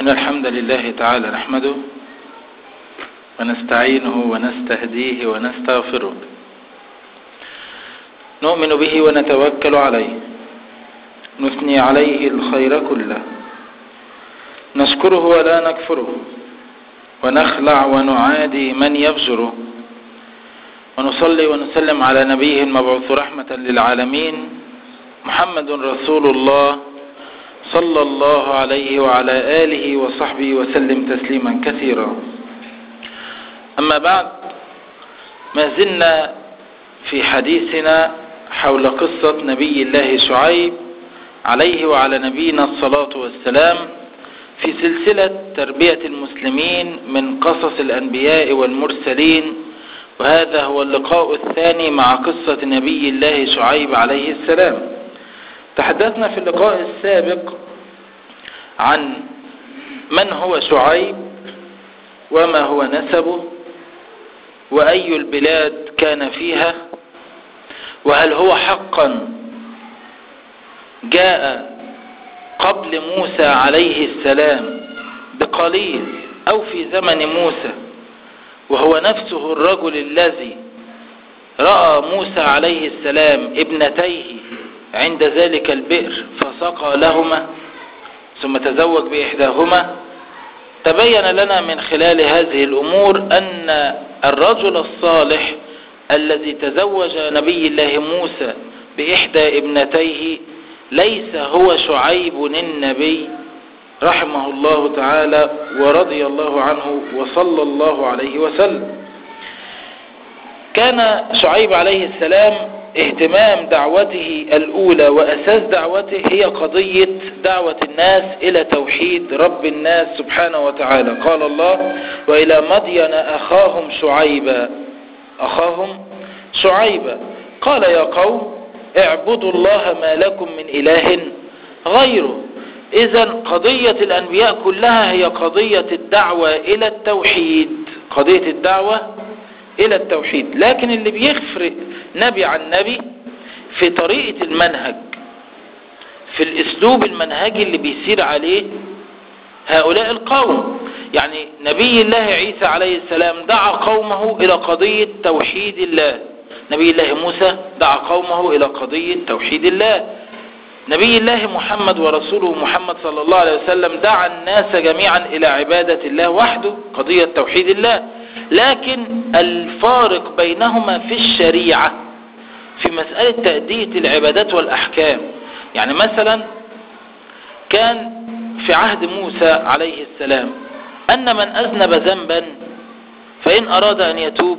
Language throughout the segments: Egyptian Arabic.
إن الحمد لله تعالى نحمده ونستعينه ونستهديه ونستغفره نؤمن به ونتوكل عليه نثني عليه الخير كله نشكره ولا نكفره ونخلع ونعادي من يفجره ونصلي ونسلم على نبيه المبعوث رحمة للعالمين محمد رسول الله صلى الله عليه وعلى آله وصحبه وسلم تسليما كثيرا أما بعد ما زلنا في حديثنا حول قصة نبي الله شعيب عليه وعلى نبينا الصلاة والسلام في سلسلة تربية المسلمين من قصص الأنبياء والمرسلين وهذا هو اللقاء الثاني مع قصة نبي الله شعيب عليه السلام تحدثنا في اللقاء السابق عن من هو شعيب وما هو نسبه وأي البلاد كان فيها وهل هو حقا جاء قبل موسى عليه السلام بقليل أو في زمن موسى وهو نفسه الرجل الذي رأى موسى عليه السلام ابنتيه عند ذلك البئر فسقى لهما ثم تزوج بإحداهما تبين لنا من خلال هذه الأمور أن الرجل الصالح الذي تزوج نبي الله موسى بإحدى ابنتيه ليس هو شعيب النبي رحمه الله تعالى ورضي الله عنه وصلى الله عليه وسلم كان شعيب عليه السلام اهتمام دعوته الأولى وأساس دعوته هي قضية دعوة الناس إلى توحيد رب الناس سبحانه وتعالى قال الله وإلى مدين أخاهم شعيبا أخاهم شعيبا قال يا قوم اعبدوا الله ما لكم من إله غيره إذا قضية الأنبياء كلها هي قضية الدعوة إلى التوحيد قضية الدعوة إلى التوحيد لكن اللي بيفرق نبي عن نبي في طريقة المنهج في الأسلوب المنهجي اللي بيسير عليه هؤلاء القوم يعني نبي الله عيسى عليه السلام دعا قومه إلى قضية توحيد الله نبي الله موسى دعا قومه إلى قضية توحيد الله نبي الله محمد ورسوله محمد صلى الله عليه وسلم دعا الناس جميعا إلى عبادة الله وحده قضية توحيد الله لكن الفارق بينهما في الشريعة في مسألة تأدية العبادات والأحكام يعني مثلا كان في عهد موسى عليه السلام أن من أذنب ذنبا فإن أراد أن يتوب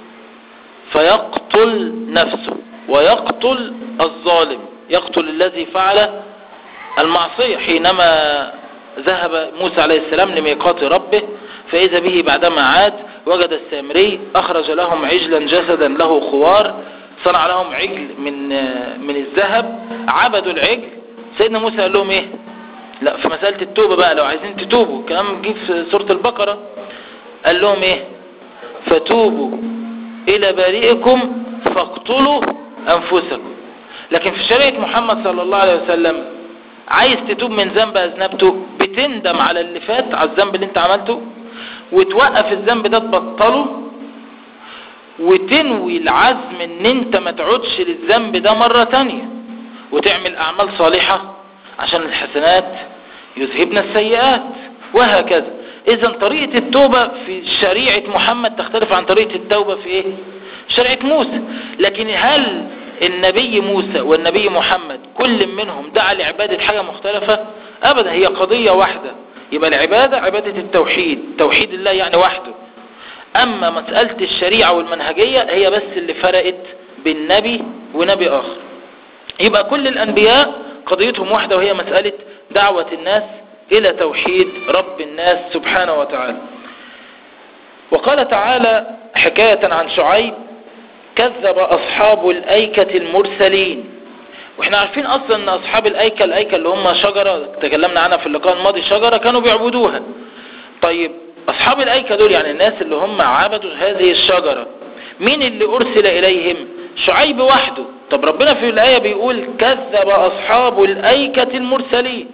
فيقتل نفسه ويقتل الظالم يقتل الذي فعل المعصية حينما ذهب موسى عليه السلام لميقات ربه فإذا به بعدما عاد وجد السامري أخرج لهم عجلا جسدا له خوار صنع لهم عجل من من الذهب عبدوا العجل سيدنا موسى قال لهم ايه لا في مسألة التوبة بقى لو عايزين تتوبوا كلام جه في سورة البقرة قال لهم ايه فتوبوا الى بارئكم فاقتلوا انفسكم لكن في شريعة محمد صلى الله عليه وسلم عايز تتوب من ذنب اذنبته بتندم على اللي فات على الذنب اللي انت عملته وتوقف الذنب ده تبطله وتنوي العزم ان انت ما تعودش للذنب ده مرة تانية وتعمل اعمال صالحة عشان الحسنات يذهبن السيئات وهكذا اذا طريقة التوبة في شريعة محمد تختلف عن طريقة التوبة في ايه شريعة موسى لكن هل النبي موسى والنبي محمد كل منهم دعا لعبادة حاجة مختلفة ابدا هي قضية واحدة يبقى العبادة عبادة التوحيد توحيد الله يعني وحده اما مسألة الشريعة والمنهجية هي بس اللي فرقت بين نبي ونبي اخر يبقى كل الانبياء قضيتهم واحدة وهي مسألة دعوة الناس الى توحيد رب الناس سبحانه وتعالى وقال تعالى حكاية عن شعيب كذب اصحاب الايكة المرسلين واحنا عارفين اصلا ان اصحاب الايكة الايكة اللي هم شجرة تكلمنا عنها في اللقاء الماضي شجرة كانوا بيعبدوها طيب اصحاب الايكة دول يعني الناس اللي هم عبدوا هذه الشجرة مين اللي ارسل اليهم شعيب وحده طب ربنا في الآية بيقول كذب أصحاب الأيكة المرسلين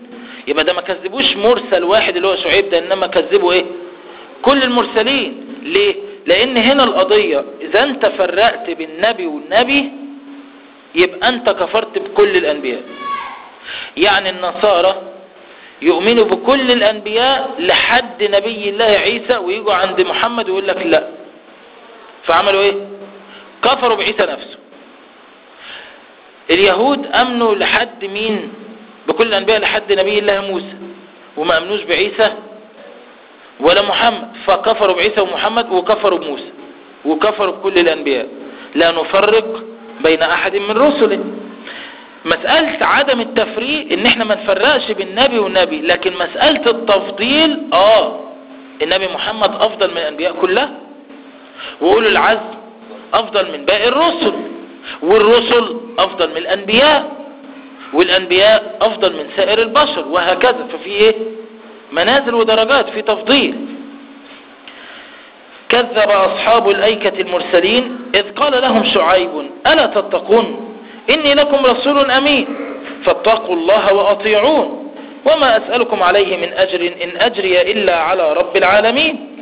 يبقى ده ما كذبوش مرسل واحد اللي هو شعيب ده انما كذبوا ايه كل المرسلين ليه لان هنا القضية اذا انت فرقت بالنبي والنبي يبقى انت كفرت بكل الانبياء يعني النصارى يؤمنوا بكل الانبياء لحد نبي الله عيسى ويجوا عند محمد ويقول لك لا فعملوا ايه كفروا بعيسى نفسه اليهود امنوا لحد مين بكل الانبياء لحد نبي الله موسى وما امنوش بعيسى ولا محمد فكفروا بعيسى ومحمد وكفروا بموسى وكفروا بكل الانبياء لا نفرق بين احد من رسله مسألة عدم التفريق ان احنا ما نفرقش بين نبي ونبي لكن مسألة التفضيل اه النبي محمد افضل من الانبياء كلها وقولوا العزم افضل من باقي الرسل والرسل افضل من الانبياء والانبياء افضل من سائر البشر وهكذا ففي ايه منازل ودرجات في تفضيل كذب اصحاب الايكة المرسلين اذ قال لهم شعيب الا تتقون اني لكم رسول امين فاتقوا الله واطيعون وما اسألكم عليه من اجر ان اجري الا على رب العالمين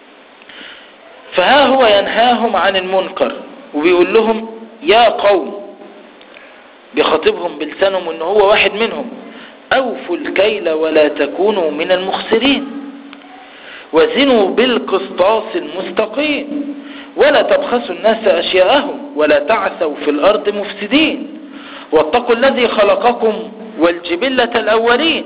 فها هو ينهاهم عن المنكر وبيقول لهم يا قوم بيخاطبهم بلسانهم ان هو واحد منهم اوفوا الكيل ولا تكونوا من المخسرين وزنوا بالقسطاس المستقيم ولا تبخسوا الناس اشياءهم ولا تعثوا في الارض مفسدين واتقوا الذي خلقكم والجبلة الاولين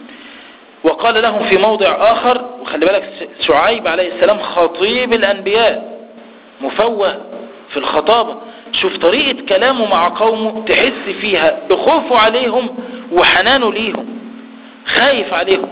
وقال لهم في موضع اخر وخلي بالك شعيب عليه السلام خطيب الانبياء مفوه في الخطابة شوف طريقة كلامه مع قومه تحس فيها بخوفه عليهم وحنانه ليهم خايف عليهم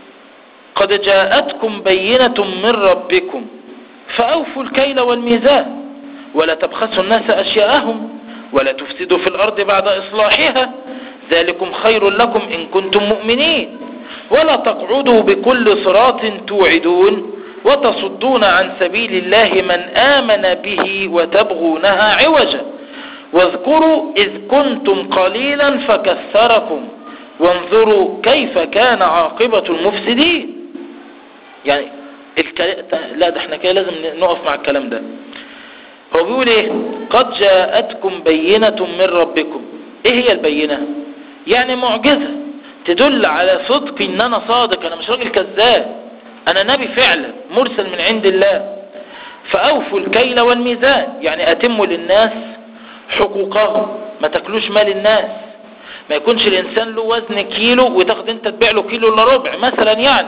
قد جاءتكم بينة من ربكم فأوفوا الكيل والميزان ولا تبخسوا الناس أشياءهم ولا تفسدوا في الأرض بعد إصلاحها ذلكم خير لكم إن كنتم مؤمنين ولا تقعدوا بكل صراط توعدون وتصدون عن سبيل الله من آمن به وتبغونها عوجا واذكروا إذ كنتم قليلا فكثركم وانظروا كيف كان عاقبة المفسدين يعني الكلام لا ده احنا كده لازم نقف مع الكلام ده هو بيقول ايه قد جاءتكم بينة من ربكم ايه هي البينة يعني معجزة تدل على صدق ان انا صادق انا مش راجل كذاب انا نبي فعلا مرسل من عند الله فاوفوا الكيل والميزان يعني اتموا للناس حقوقهم ما تاكلوش مال الناس ما يكونش الانسان له وزن كيلو وتاخد انت تبيع له كيلو الا ربع مثلا يعني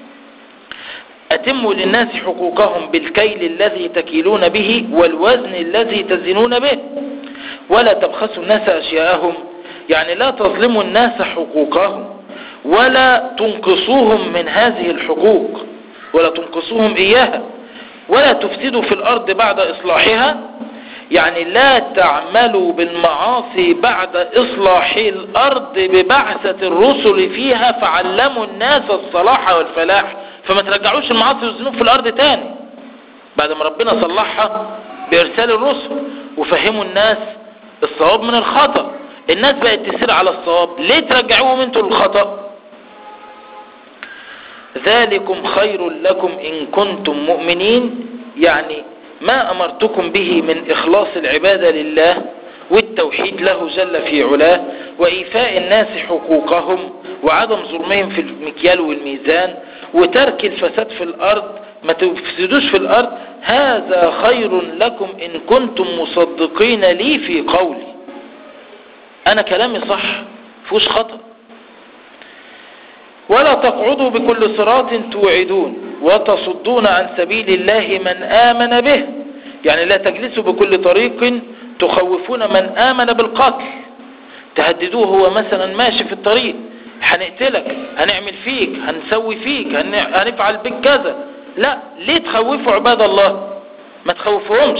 اتموا للناس حقوقهم بالكيل الذي تكيلون به والوزن الذي تزنون به ولا تبخسوا الناس اشياءهم يعني لا تظلموا الناس حقوقهم ولا تنقصوهم من هذه الحقوق ولا تنقصوهم إياها ولا تفسدوا في الأرض بعد إصلاحها يعني لا تعملوا بالمعاصي بعد إصلاح الأرض ببعثة الرسل فيها فعلموا الناس الصلاح والفلاح فما ترجعوش المعاصي والذنوب في الأرض تاني بعد ما ربنا صلحها بإرسال الرسل وفهموا الناس الصواب من الخطأ الناس بقت تسير على الصواب ليه ترجعوهم انتوا للخطأ ذلكم خير لكم إن كنتم مؤمنين يعني ما أمرتكم به من إخلاص العبادة لله والتوحيد له جل في علاه وإيفاء الناس حقوقهم وعدم ظلمهم في المكيال والميزان وترك الفساد في الأرض ما تفسدوش في الأرض هذا خير لكم إن كنتم مصدقين لي في قولي أنا كلامي صح فوش خطأ ولا تقعدوا بكل صراط توعدون وتصدون عن سبيل الله من آمن به يعني لا تجلسوا بكل طريق تخوفون من آمن بالقتل تهددوه هو مثلا ماشي في الطريق هنقتلك هنعمل فيك هنسوي فيك هنفعل بك كذا لا ليه تخوفوا عباد الله ما تخوفهمش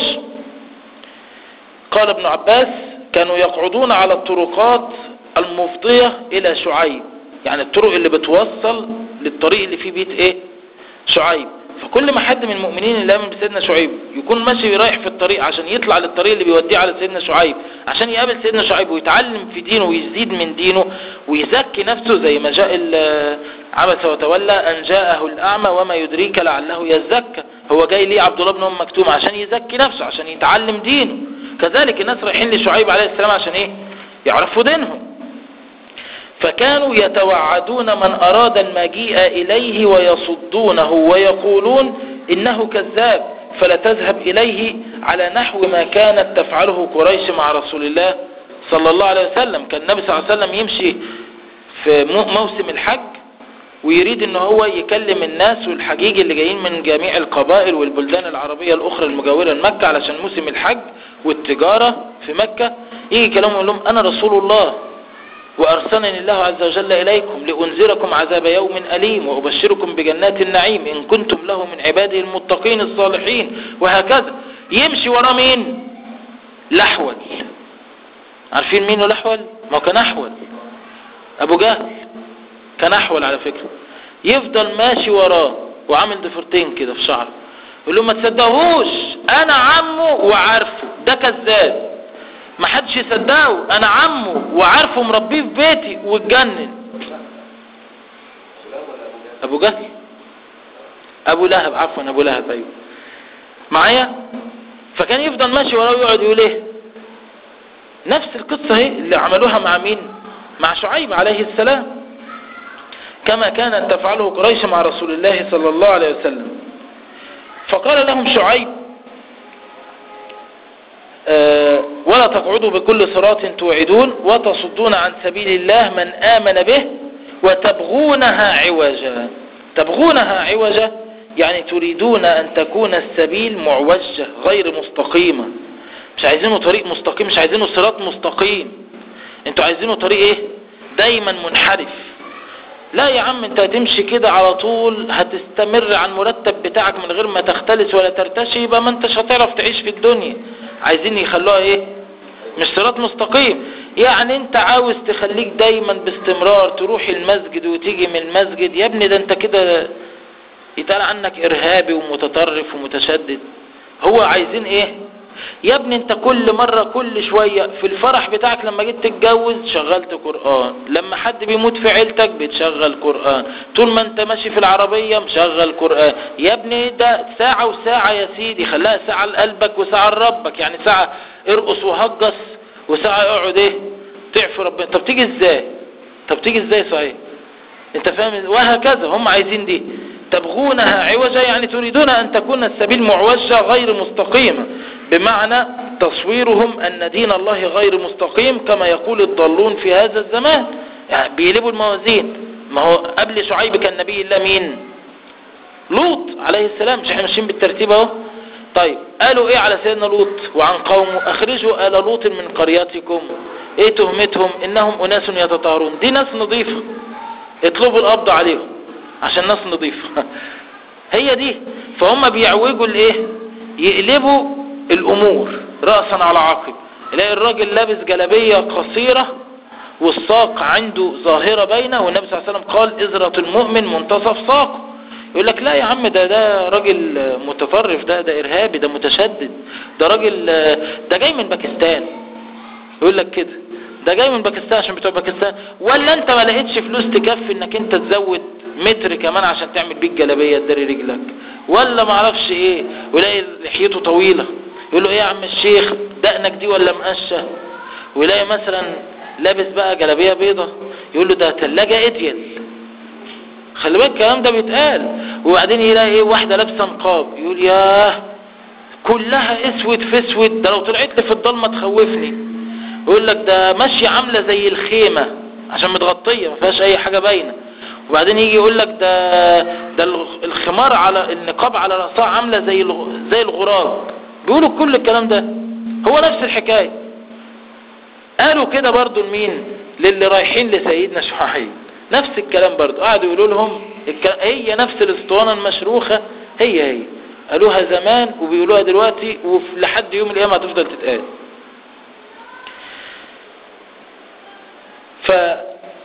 قال ابن عباس كانوا يقعدون على الطرقات المفضية الى شعيب يعني الطرق اللي بتوصل للطريق اللي فيه بيت ايه شعيب فكل ما حد من المؤمنين اللي امن بسيدنا شعيب يكون ماشي رايح في الطريق عشان يطلع للطريق اللي بيوديه على سيدنا شعيب عشان يقابل سيدنا شعيب ويتعلم في دينه ويزيد من دينه ويزكي نفسه زي ما جاء عبس وتولى ان جاءه الاعمى وما يدريك لعله يزكى هو جاي ليه عبد الله بن ام مكتوم عشان يزكي نفسه عشان يتعلم دينه كذلك الناس رايحين لشعيب عليه السلام عشان ايه يعرفوا دينهم فكانوا يتوعدون من أراد المجيء إليه ويصدونه ويقولون إنه كذاب فلا تذهب إليه على نحو ما كانت تفعله قريش مع رسول الله صلى الله عليه وسلم كان النبي صلى الله عليه وسلم يمشي في موسم الحج ويريد ان هو يكلم الناس والحجيج اللي جايين من جميع القبائل والبلدان العربية الاخرى المجاورة لمكة علشان موسم الحج والتجارة في مكة يجي كلامه يقول لهم انا رسول الله وأرسلني الله عز وجل إليكم لأنذركم عذاب يوم أليم وأبشركم بجنات النعيم إن كنتم له من عباده المتقين الصالحين وهكذا يمشي ورا مين لحول عارفين مين لحول ما كان أحول أبو جهل كان أحول على فكرة يفضل ماشي وراه وعامل ضفرتين كده في شعره يقول له ما تصدقوش أنا عمه وعارفه ده كذاب ما حدش يصدقه انا عمه وعارفه مربيه في بيتي واتجنن ابو جهل ابو لهب عفوا ابو لهب ايوه معايا فكان يفضل ماشي وراه ويقعد يقول ايه نفس القصة هي اللي عملوها مع مين مع شعيب عليه السلام كما كانت تفعله قريش مع رسول الله صلى الله عليه وسلم فقال لهم شعيب أه ولا تقعدوا بكل صراط توعدون وتصدون عن سبيل الله من آمن به وتبغونها عوجا تبغونها عوجا يعني تريدون أن تكون السبيل معوجة غير مستقيمة مش عايزينه طريق مستقيم مش عايزينه صراط مستقيم انتوا عايزينه طريق ايه دايما منحرف لا يا عم انت هتمشي كده على طول هتستمر على المرتب بتاعك من غير ما تختلس ولا ترتشي يبقى ما انتش هتعرف تعيش في الدنيا عايزين يخلوها ايه مش صراط مستقيم يعني انت عاوز تخليك دايما باستمرار تروح المسجد وتيجي من المسجد يا ابني ده انت كده يتقال عنك ارهابي ومتطرف ومتشدد هو عايزين ايه يا ابني انت كل مرة كل شوية في الفرح بتاعك لما جيت تتجوز شغلت قرآن لما حد بيموت في عيلتك بتشغل قرآن طول ما انت ماشي في العربية مشغل قرآن يا ابني ده ساعة وساعة يا سيدي خلاها ساعة لقلبك وساعة لربك يعني ساعة ارقص وهجص وساعة اقعد ايه تعفي ربنا طب تيجي ازاي طب تيجي ازاي صحيح انت فاهم وهكذا هم عايزين دي تبغونها عوجا يعني تريدون أن تكون السبيل معوجة غير مستقيمة بمعنى تصويرهم أن دين الله غير مستقيم كما يقول الضالون في هذا الزمان يعني بيقلبوا الموازين ما هو قبل شعيب كان نبي الله مين لوط عليه السلام مش احنا ماشيين بالترتيب اهو طيب قالوا ايه على سيدنا لوط وعن قومه اخرجوا آل لوط من قريتكم ايه تهمتهم انهم اناس يتطهرون دي ناس نظيفة اطلبوا القبض عليهم عشان ناس نظيفة هي دي فهم بيعوجوا الايه يقلبوا الامور رأسا على عقب يلاقي الراجل لابس جلبية قصيرة والساق عنده ظاهرة باينة والنبي صلى الله عليه وسلم قال ازرة المؤمن منتصف ساقه يقول لك لا يا عم ده ده راجل متطرف ده ده ارهابي ده متشدد ده راجل ده جاي من باكستان يقول لك كده ده جاي من باكستان عشان بتوع باكستان ولا انت ما لقيتش فلوس تكفي انك انت تزود متر كمان عشان تعمل بيه الجلابيه تداري رجلك ولا ما اعرفش ايه ويلاقي لحيته طويله يقول له ايه يا عم الشيخ دقنك دي ولا مقشه ويلاقي مثلا لابس بقى جلابيه بيضه يقول له ده ثلاجه اديل خلي بالك الكلام ده بيتقال وبعدين يلاقي ايه واحده لابسه نقاب يقول ياه كلها اسود في اسود ده لو طلعت لي في الضلمه تخوفني يقول لك ده ماشيه عامله زي الخيمه عشان متغطيه ما فيهاش اي حاجه باينه وبعدين يجي يقول لك ده ده الخمار على النقاب على راسها عامله زي زي الغراب بيقولوا كل الكلام ده هو نفس الحكايه قالوا كده برضو لمين للي رايحين لسيدنا شعيب نفس الكلام برضو قعدوا يقولوا لهم هي نفس الاسطوانه المشروخه هي هي قالوها زمان وبيقولوها دلوقتي ولحد يوم القيامه هتفضل تتقال ف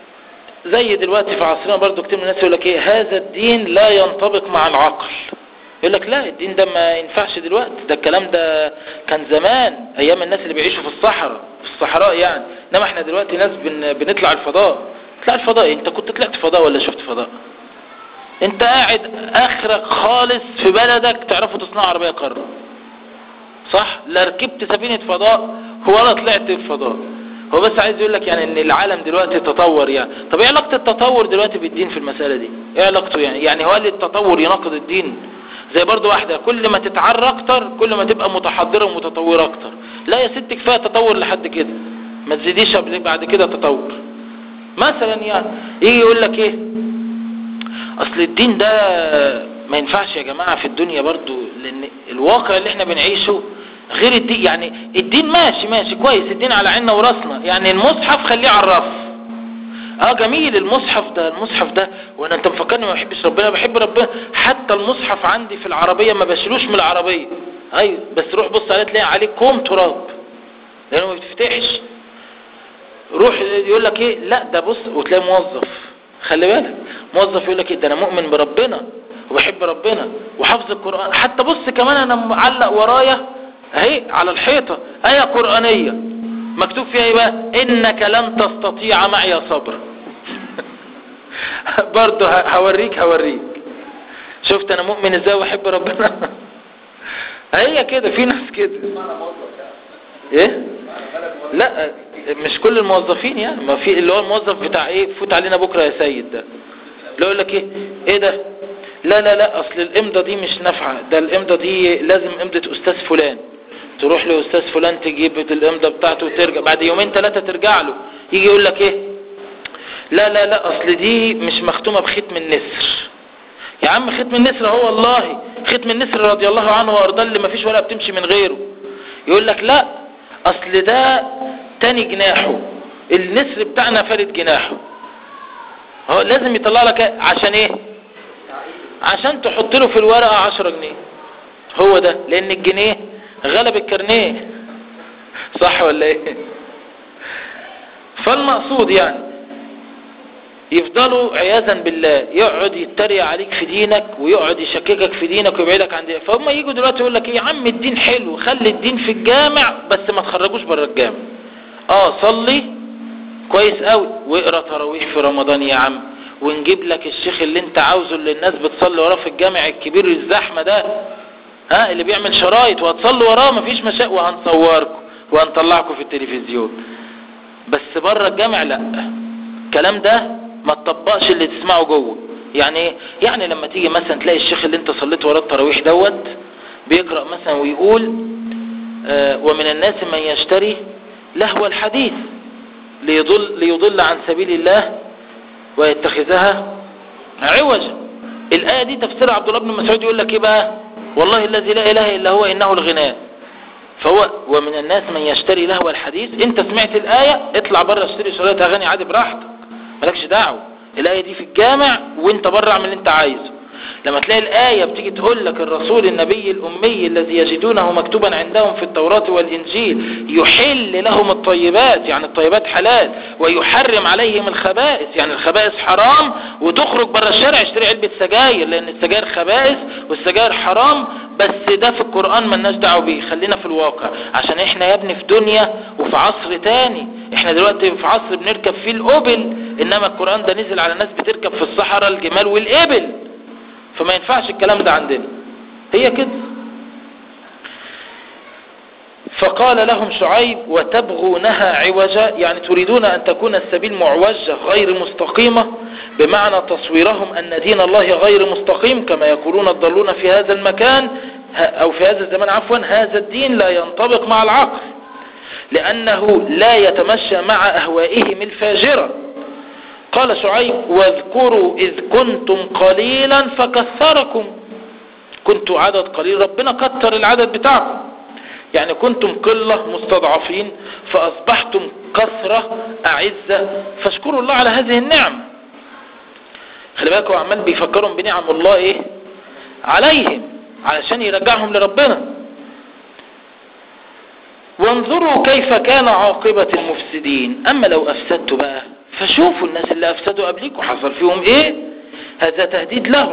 زي دلوقتي في عصرنا برضو كتير من الناس يقول لك ايه هذا الدين لا ينطبق مع العقل يقول لك لا الدين ده ما ينفعش دلوقتي ده الكلام ده كان زمان ايام الناس اللي بيعيشوا في الصحراء في الصحراء يعني انما احنا دلوقتي ناس بن... بنطلع الفضاء تطلع الفضاء إيه؟ انت كنت طلعت فضاء ولا شفت فضاء انت قاعد اخرك خالص في بلدك تعرفوا تصنع عربية قارة صح لا ركبت سفينة فضاء ولا طلعت الفضاء هو بس عايز يقول لك يعني ان العالم دلوقتي تطور يعني طب ايه علاقة التطور دلوقتي بالدين في المسألة دي ايه علاقته يعني يعني هو قال التطور يناقض الدين زي برضو واحدة كل ما تتعرى اكتر كل ما تبقى متحضرة ومتطورة اكتر لا يا ست كفاية تطور لحد كده ما تزيديش بعد كده تطور مثلا يعني يجي يقول لك ايه اصل الدين ده ما ينفعش يا جماعة في الدنيا برضو لان الواقع اللي احنا بنعيشه غير الدين يعني الدين ماشي ماشي كويس الدين على عيننا وراسنا يعني المصحف خليه على الرف اه جميل المصحف ده المصحف ده وانا انت مفكرني ما بحبش ربنا بحب ربنا حتى المصحف عندي في العربية ما بشيلوش من العربية ايوه بس روح بص عليه تلاقي عليه كوم تراب لانه ما بتفتحش روح يقول لك ايه لا ده بص وتلاقي موظف خلي بالك موظف يقول لك ايه ده انا مؤمن بربنا وبحب ربنا وحافظ القرآن حتى بص كمان انا معلق ورايا اهي على الحيطة ايه قرآنية مكتوب فيها ايه بقى انك لن تستطيع معي صبر برضه هوريك هوريك شفت انا مؤمن ازاي واحب ربنا هي كده في ناس كده ايه لا مش كل الموظفين يعني ما في اللي هو الموظف بتاع ايه فوت علينا بكره يا سيد ده اللي يقول لك ايه ايه ده لا لا لا اصل الامضه دي مش نافعه ده الامضه دي لازم امضه استاذ فلان تروح لاستاذ فلان تجيب الامضه بتاعته وترجع بعد يومين ثلاثه ترجع له يجي يقول لك ايه لا لا لا اصل دي مش مختومه بختم النسر يا عم ختم النسر هو والله ختم النسر رضي الله عنه وارضاه اللي ما فيش ولا بتمشي من غيره يقول لك لا اصل ده تاني جناحه النسر بتاعنا فارد جناحه هو لازم يطلع لك عشان ايه عشان تحط له في الورقة عشرة جنيه هو ده لان الجنيه غلب الكرنيه صح ولا ايه فالمقصود يعني يفضلوا عياذا بالله يقعد يتريق عليك في دينك ويقعد يشككك في دينك ويبعدك عن دينك فهم يجوا دلوقتي يقول لك ايه يا عم الدين حلو خلي الدين في الجامع بس ما تخرجوش بره الجامع اه صلي كويس قوي واقرا تراويح في رمضان يا عم ونجيب لك الشيخ اللي انت عاوزه اللي الناس بتصلي وراه في الجامع الكبير الزحمه ده ها اللي بيعمل شرايط وهتصلوا وراه مفيش مشاكل وهنصوركم وهنطلعكم في التلفزيون بس بره الجامع لا الكلام ده ما تطبقش اللي تسمعه جوه يعني ايه يعني لما تيجي مثلا تلاقي الشيخ اللي انت صليت وراه التراويح دوت بيقرأ مثلا ويقول آه ومن الناس من يشتري لهو الحديث ليضل, ليضل عن سبيل الله ويتخذها عوجا الآية دي تفسير عبد الله بن مسعود يقول لك ايه بقى والله الذي لا إله إلا هو إنه الغناء فهو ومن الناس من يشتري لهو الحديث انت سمعت الآية اطلع بره اشتري شرايط اغاني عادي براحتك مالكش دعوة الآية دي في الجامع وانت بره اعمل اللي انت عايزه لما تلاقي الآية بتيجي تقول لك الرسول النبي الأمي الذي يجدونه مكتوبا عندهم في التوراة والإنجيل يحل لهم الطيبات يعني الطيبات حلال ويحرم عليهم الخبائث يعني الخبائث حرام وتخرج بره الشارع اشتري علبة سجاير لأن السجاير خبائث والسجاير حرام بس ده في القرآن ملناش دعوه بيه خلينا في الواقع عشان احنا يا ابني في دنيا وفي عصر تاني احنا دلوقتي في عصر بنركب فيه الأبل انما القرآن ده نزل على ناس بتركب في الصحراء الجمال والإبل فما ينفعش الكلام ده عندنا هي كده فقال لهم شعيب وتبغونها عوجا يعني تريدون أن تكون السبيل معوجة غير مستقيمة بمعنى تصويرهم أن دين الله غير مستقيم كما يقولون الضالون في هذا المكان أو في هذا الزمان عفوا هذا الدين لا ينطبق مع العقل لأنه لا يتمشى مع أهوائهم الفاجرة قال شعيب واذكروا إذ كنتم قليلا فكثركم كنتوا عدد قليل ربنا كتر العدد بتاعكم يعني كنتم قلة مستضعفين فأصبحتم كثرة أعزة فاشكروا الله على هذه النعم خلي بالكم عمال بيفكرهم بنعم الله ايه عليهم علشان يرجعهم لربنا وانظروا كيف كان عاقبة المفسدين اما لو افسدتوا بقى فشوفوا الناس اللي افسدوا قبلكم حصل فيهم ايه هذا تهديد لهم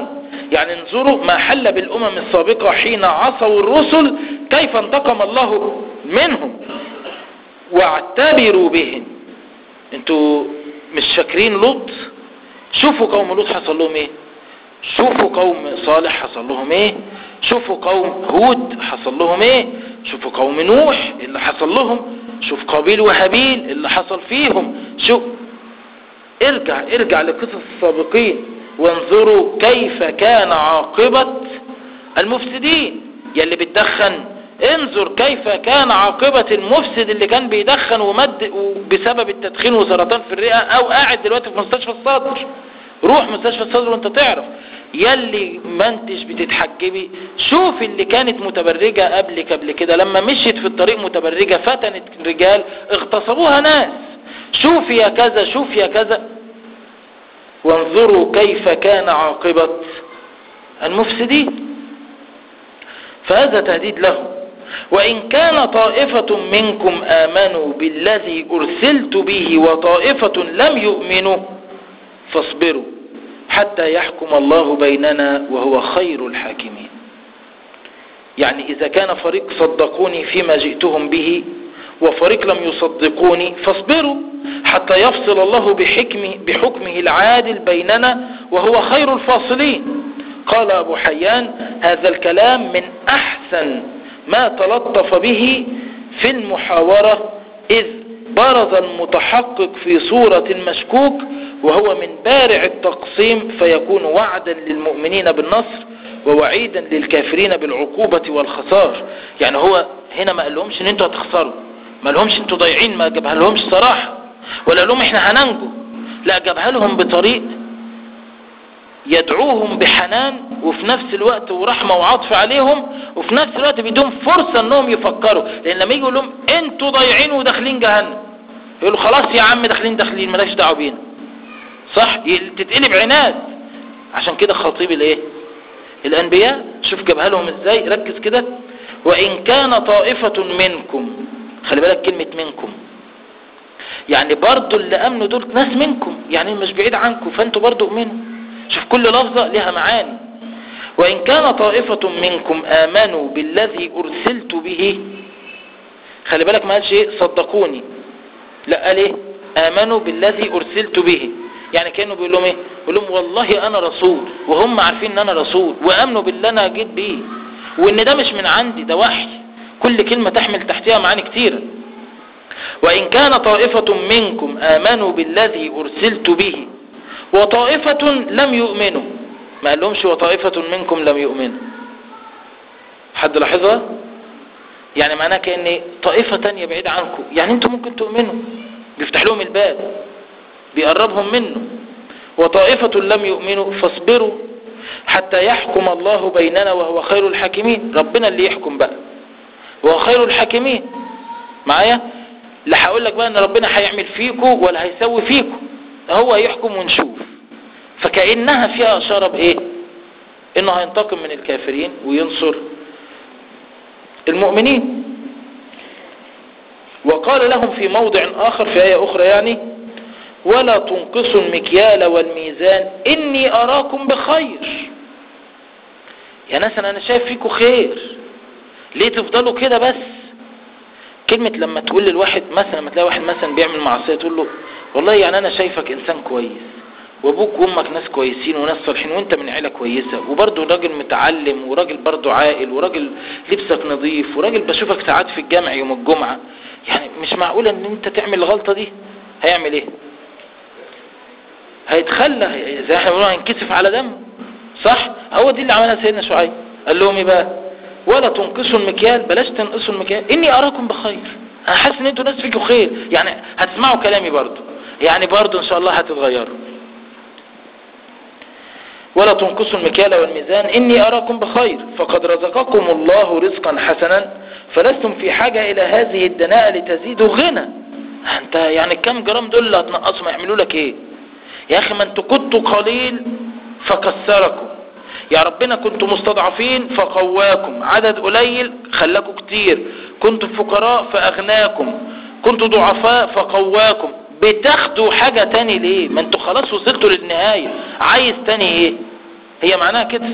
يعني انظروا ما حل بالأمم السابقة حين عصوا الرسل كيف انتقم الله منهم واعتبروا بهم انتوا مش فاكرين لوط شوفوا قوم لوط حصل لهم ايه شوفوا قوم صالح حصل لهم ايه شوفوا قوم هود حصل لهم ايه شوفوا قوم نوح اللي حصل لهم شوف قابيل وهابيل اللي حصل فيهم شوف ارجع ارجع لقصص السابقين وانظروا كيف كان عاقبة المفسدين يلي بتدخن انظر كيف كان عاقبة المفسد اللي كان بيدخن ومد بسبب التدخين وسرطان في الرئة او قاعد دلوقتي في مستشفى الصدر روح مستشفى الصدر وانت تعرف يلي ما انتش بتتحجبي شوف اللي كانت متبرجة قبلك قبل كده لما مشيت في الطريق متبرجة فتنت رجال اغتصبوها ناس شوف يا كذا شوف يا كذا وانظروا كيف كان عاقبة المفسدين فهذا تهديد لهم وإن كان طائفة منكم آمنوا بالذي أرسلت به وطائفة لم يؤمنوا فاصبروا حتى يحكم الله بيننا وهو خير الحاكمين يعني إذا كان فريق صدقوني فيما جئتهم به وفريق لم يصدقوني فاصبروا حتى يفصل الله بحكمه, بحكمه العادل بيننا وهو خير الفاصلين قال أبو حيان هذا الكلام من أحسن ما تلطف به في المحاورة إذ برز المتحقق في صورة مشكوك وهو من بارع التقسيم فيكون وعدا للمؤمنين بالنصر ووعيدا للكافرين بالعقوبة والخسار يعني هو هنا ما قال لهمش ان انتوا هتخسروا ما لهمش انتوا ضايعين ما جابها لهمش صراحة ولا قال لهم احنا هننجو لا جابها لهم بطريق يدعوهم بحنان وفي نفس الوقت ورحمة وعطف عليهم وفي نفس الوقت بيدهم فرصة انهم يفكروا لان لما يجي يقول لهم انتوا ضايعين وداخلين جهنم يقولوا خلاص يا عم داخلين داخلين مالكش دعوه بينا صح تتقلب عناد عشان كده خطيب الايه الانبياء شوف جابها لهم ازاي ركز كده وان كان طائفة منكم خلي بالك كلمة منكم يعني برضو اللي امنوا دول ناس منكم يعني مش بعيد عنكم فانتوا برضو امنوا شوف كل لفظة لها معاني وإن كان طائفة منكم آمنوا بالذي أرسلت به خلي بالك ما قالش ايه صدقوني لا قال ايه آمنوا بالذي أرسلت به يعني كانوا بيقول لهم ايه بيقول لهم والله أنا رسول وهم عارفين ان أنا رسول وآمنوا باللي أنا جيت بيه وان ده مش من عندي ده وحي كل كلمة تحمل تحتها معاني كتيرة وإن كان طائفة منكم آمنوا بالذي أرسلت به وطائفة لم يؤمنوا ما قال لهمش وطائفة منكم لم يؤمنوا حد لاحظها يعني معناه كأن طائفة تانية بعيدة عنكم يعني انتم ممكن تؤمنوا بيفتح لهم الباب بيقربهم منه وطائفة لم يؤمنوا فاصبروا حتى يحكم الله بيننا وهو خير الحاكمين ربنا اللي يحكم بقى وهو خير الحاكمين معايا لا هقول لك بقى ان ربنا هيعمل فيكم ولا هيسوي فيكم هو هيحكم ونشوف فكأنها فيها اشارة بايه انه هينتقم من الكافرين وينصر المؤمنين وقال لهم في موضع اخر في آية اخرى يعني ولا تنقصوا المكيال والميزان اني اراكم بخير يا ناس انا شايف فيكم خير ليه تفضلوا كده بس كلمة لما تقول للواحد مثلا لما تلاقي واحد مثلا بيعمل معصية تقول له والله يعني انا شايفك انسان كويس وابوك وامك ناس كويسين وناس صالحين وانت من عيلة كويسة وبرضه راجل متعلم وراجل برضه عاقل وراجل لبسك نظيف وراجل بشوفك ساعات في الجامع يوم الجمعة يعني مش معقولة ان انت تعمل الغلطة دي هيعمل ايه هيتخلى زي احنا بنقول هينكسف على دمه صح هو دي اللي عملها سيدنا شعيب قال لهم ايه بقى ولا تنقصوا المكيال بلاش تنقصوا المكيال اني اراكم بخير انا حاسس ان انتوا ناس فيكم خير يعني هتسمعوا كلامي برضو يعني برضو ان شاء الله هتتغيروا ولا تنقصوا المكيال والميزان اني اراكم بخير فقد رزقكم الله رزقا حسنا فلستم في حاجة الى هذه الدناءة لتزيدوا غنى انت يعني كم جرام دول اللي هتنقصهم يعملوا لك ايه يا اخي ما انتوا كنتوا قليل فكسركم يا ربنا كنتم مستضعفين فقواكم عدد قليل خلاكم كتير كنتم فقراء فأغناكم كنتم ضعفاء فقواكم بتاخدوا حاجة تاني ليه ما انتوا خلاص وصلتوا للنهاية عايز تاني ايه هي معناها كده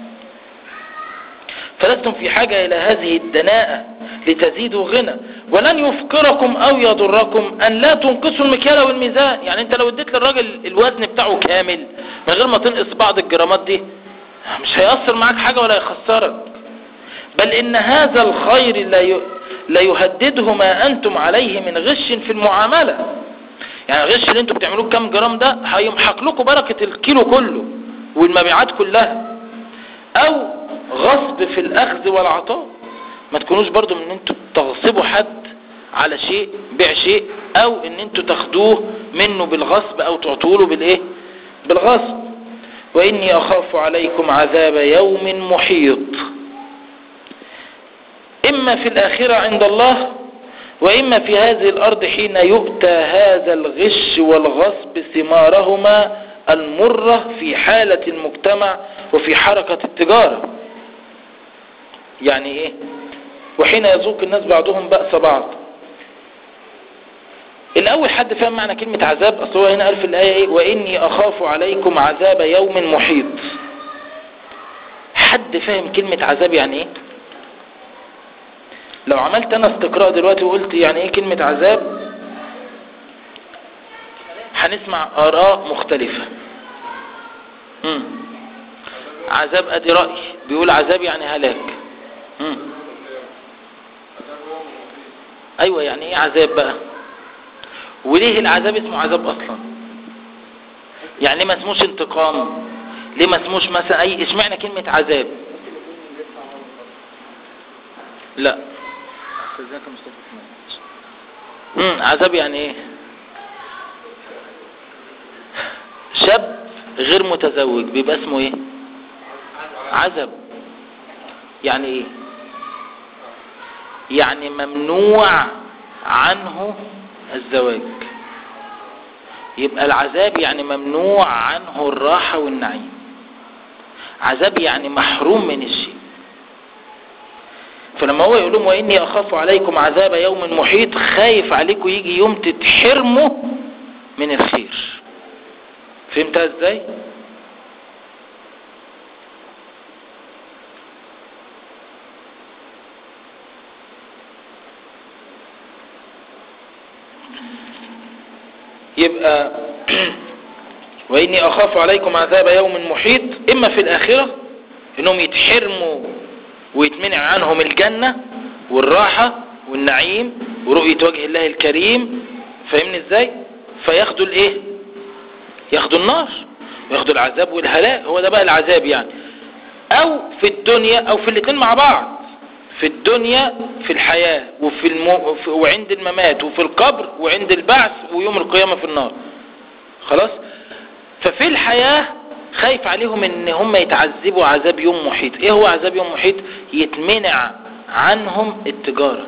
فلستم في حاجة إلى هذه الدناءة لتزيدوا غنى ولن يفقركم أو يضركم أن لا تنقصوا المكيال والميزان يعني أنت لو اديت للراجل الوزن بتاعه كامل من غير ما تنقص بعض الجرامات دي مش هيأثر معاك حاجة ولا يخسرك بل إن هذا الخير لا لا يهدده ما أنتم عليه من غش في المعاملة يعني الغش اللي انتم بتعملوه كام جرام ده هيمحق لكم بركة الكيلو كله والمبيعات كلها او غصب في الاخذ والعطاء ما تكونوش برضو من ان انتوا تغصبوا حد على شيء بيع شيء او ان انتوا تاخدوه منه بالغصب او تعطوله بالايه بالغصب واني اخاف عليكم عذاب يوم محيط اما في الاخرة عند الله واما في هذه الارض حين يؤتى هذا الغش والغصب ثمارهما المرة في حالة المجتمع وفي حركة التجارة يعني ايه وحين يذوق الناس بعضهم بأس بعض الاول حد فاهم معنى كلمة عذاب اصل هو هنا قال في الاية ايه واني اخاف عليكم عذاب يوم محيط حد فاهم كلمة عذاب يعني ايه لو عملت انا استقراء دلوقتي وقلت يعني ايه كلمة عذاب هنسمع اراء مختلفة مم. عذاب ادي رأي بيقول عذاب يعني هلاك مم. ايوه يعني ايه عذاب بقى وليه العذاب اسمه عذاب اصلا يعني ليه ما اسموش انتقام ليه ما اسموش مثلا اي اشمعنى كلمة عذاب لا امم عذاب يعني ايه شاب غير متزوج بيبقى اسمه ايه عزب يعني ايه يعني ممنوع عنه الزواج يبقى العذاب يعني ممنوع عنه الراحة والنعيم عذاب يعني محروم من الشيء فلما هو يقول لهم وإني أخاف عليكم عذاب يوم محيط خايف عليكم يجي يوم تتحرموا من الخير فهمتها ازاي يبقى وإني أخاف عليكم عذاب يوم محيط إما في الآخرة إنهم يتحرموا ويتمنع عنهم الجنة والراحة والنعيم ورؤية وجه الله الكريم فاهمني ازاي فياخدوا الايه ياخدوا النار ياخدوا العذاب والهلاك هو ده بقى العذاب يعني او في الدنيا او في الاثنين مع بعض في الدنيا في الحياة وفي المو... وعند الممات وفي القبر وعند البعث ويوم القيامة في النار خلاص ففي الحياة خايف عليهم ان هم يتعذبوا عذاب يوم محيط ايه هو عذاب يوم محيط يتمنع عنهم التجارة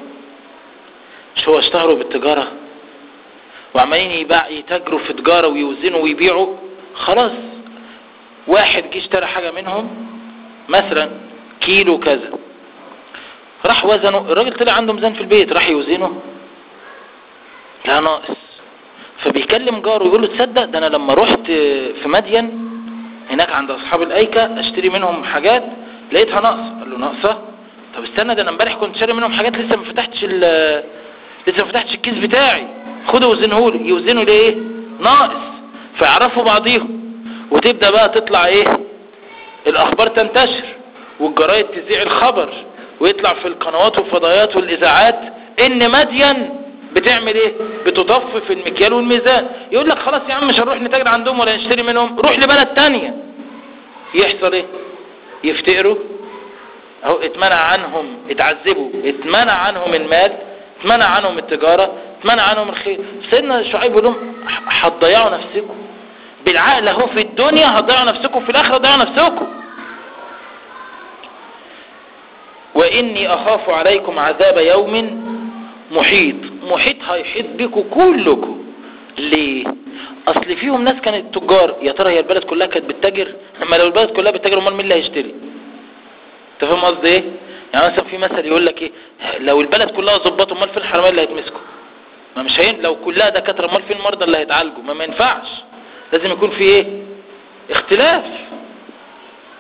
مش هو اشتهروا بالتجارة وعمالين يباع يتاجروا في تجارة ويوزنوا ويبيعوا خلاص واحد جه اشترى حاجة منهم مثلا كيلو كذا راح وزنه الراجل طلع عنده ميزان في البيت راح يوزنه لا ناقص فبيكلم جاره يقول له تصدق ده انا لما رحت في مدين هناك عند اصحاب الايكة اشتري منهم حاجات لقيتها ناقصه قال له ناقصه طب استنى ده انا امبارح كنت شاري منهم حاجات لسه ما فتحتش لسه ما فتحتش الكيس بتاعي خده وزنه لي يوزنوا ليه ايه ناقص فيعرفوا بعضيهم وتبدا بقى تطلع ايه الاخبار تنتشر والجرايد تذيع الخبر ويطلع في القنوات والفضائيات والاذاعات ان مدين بتعمل ايه بتضفف المكيال والميزان يقول لك خلاص يا عم مش هنروح نتاجر عندهم ولا نشتري منهم روح لبلد تانية يحصل ايه يفتقروا اهو اتمنع عنهم اتعذبوا اتمنع عنهم المال اتمنع عنهم التجارة اتمنع عنهم الخير سيدنا شعيب يقول لهم هتضيعوا نفسكم بالعقل اهو في الدنيا هتضيعوا نفسكم في الاخرة هتضيعوا نفسكم واني اخاف عليكم عذاب يوم محيط محيط هيحيط بكم كلكم ليه اصل فيهم ناس كانت تجار يا ترى هي البلد كلها كانت بتتاجر اما لو البلد كلها بتتاجر امال مين اللي هيشتري انت فاهم قصدي ايه يعني مثلا في مثل يقول لك ايه لو البلد كلها ظباط امال فين الحراميه اللي هيتمسكوا ما مش هين لو كلها دكاتره امال فين المرضى اللي هيتعالجوا ما ما ينفعش لازم يكون في ايه اختلاف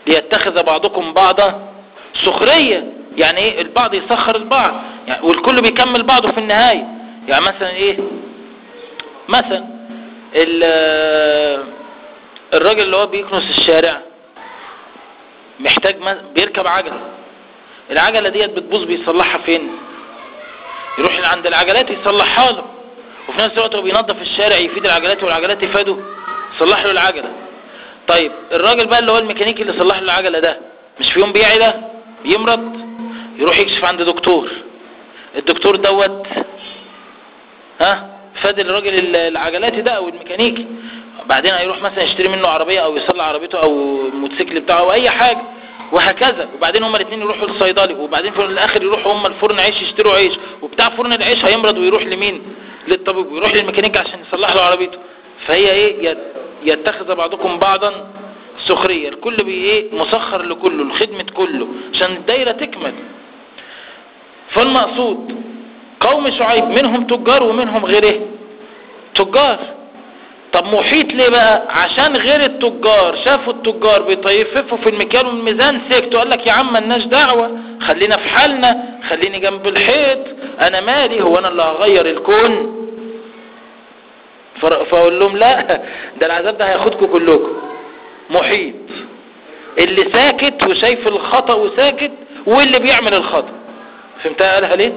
ليتخذ بعضكم بعضا سخرية يعني ايه البعض يسخر البعض يعني والكل بيكمل بعضه في النهاية يعني مثلا ايه مثلا الراجل اللي هو بيكنس الشارع محتاج بيركب عجلة العجلة ديت بتبوظ بيصلحها فين يروح عند العجلات يصلحها له وفي نفس الوقت هو بينظف الشارع يفيد العجلات والعجلات يفاده يصلح له العجلة طيب الراجل بقى اللي هو الميكانيكي اللي صلح له العجلة ده مش في يوم بيعي ده يمرض يروح يكشف عند دكتور الدكتور دوت ها فاد الراجل العجلاتي ده او الميكانيكي بعدين هيروح مثلا يشتري منه عربية او يصلح عربيته او الموتوسيكل بتاعه او اي حاجة وهكذا وبعدين هما الاثنين يروحوا للصيدلي وبعدين في الاخر يروحوا هما الفرن عيش يشتروا عيش وبتاع فرن العيش هيمرض ويروح لمين للطبيب ويروح للميكانيكي عشان يصلح له عربيته فهي ايه يتخذ بعضكم بعضا سخرية الكل بي ايه مسخر لكله الخدمة كله عشان الدايرة تكمل فالمقصود قوم شعيب منهم تجار ومنهم غيره تجار طب محيط ليه بقى عشان غير التجار شافوا التجار بيطيففوا في المكيال والميزان سكتوا قال لك يا عم ملناش دعوة خلينا في حالنا خليني جنب الحيط انا مالي هو انا اللي هغير الكون فاقول لهم لا ده العذاب ده هياخدكم كلكم محيط اللي ساكت وشايف الخطأ وساكت واللي بيعمل الخطأ فهمتها قالها ليه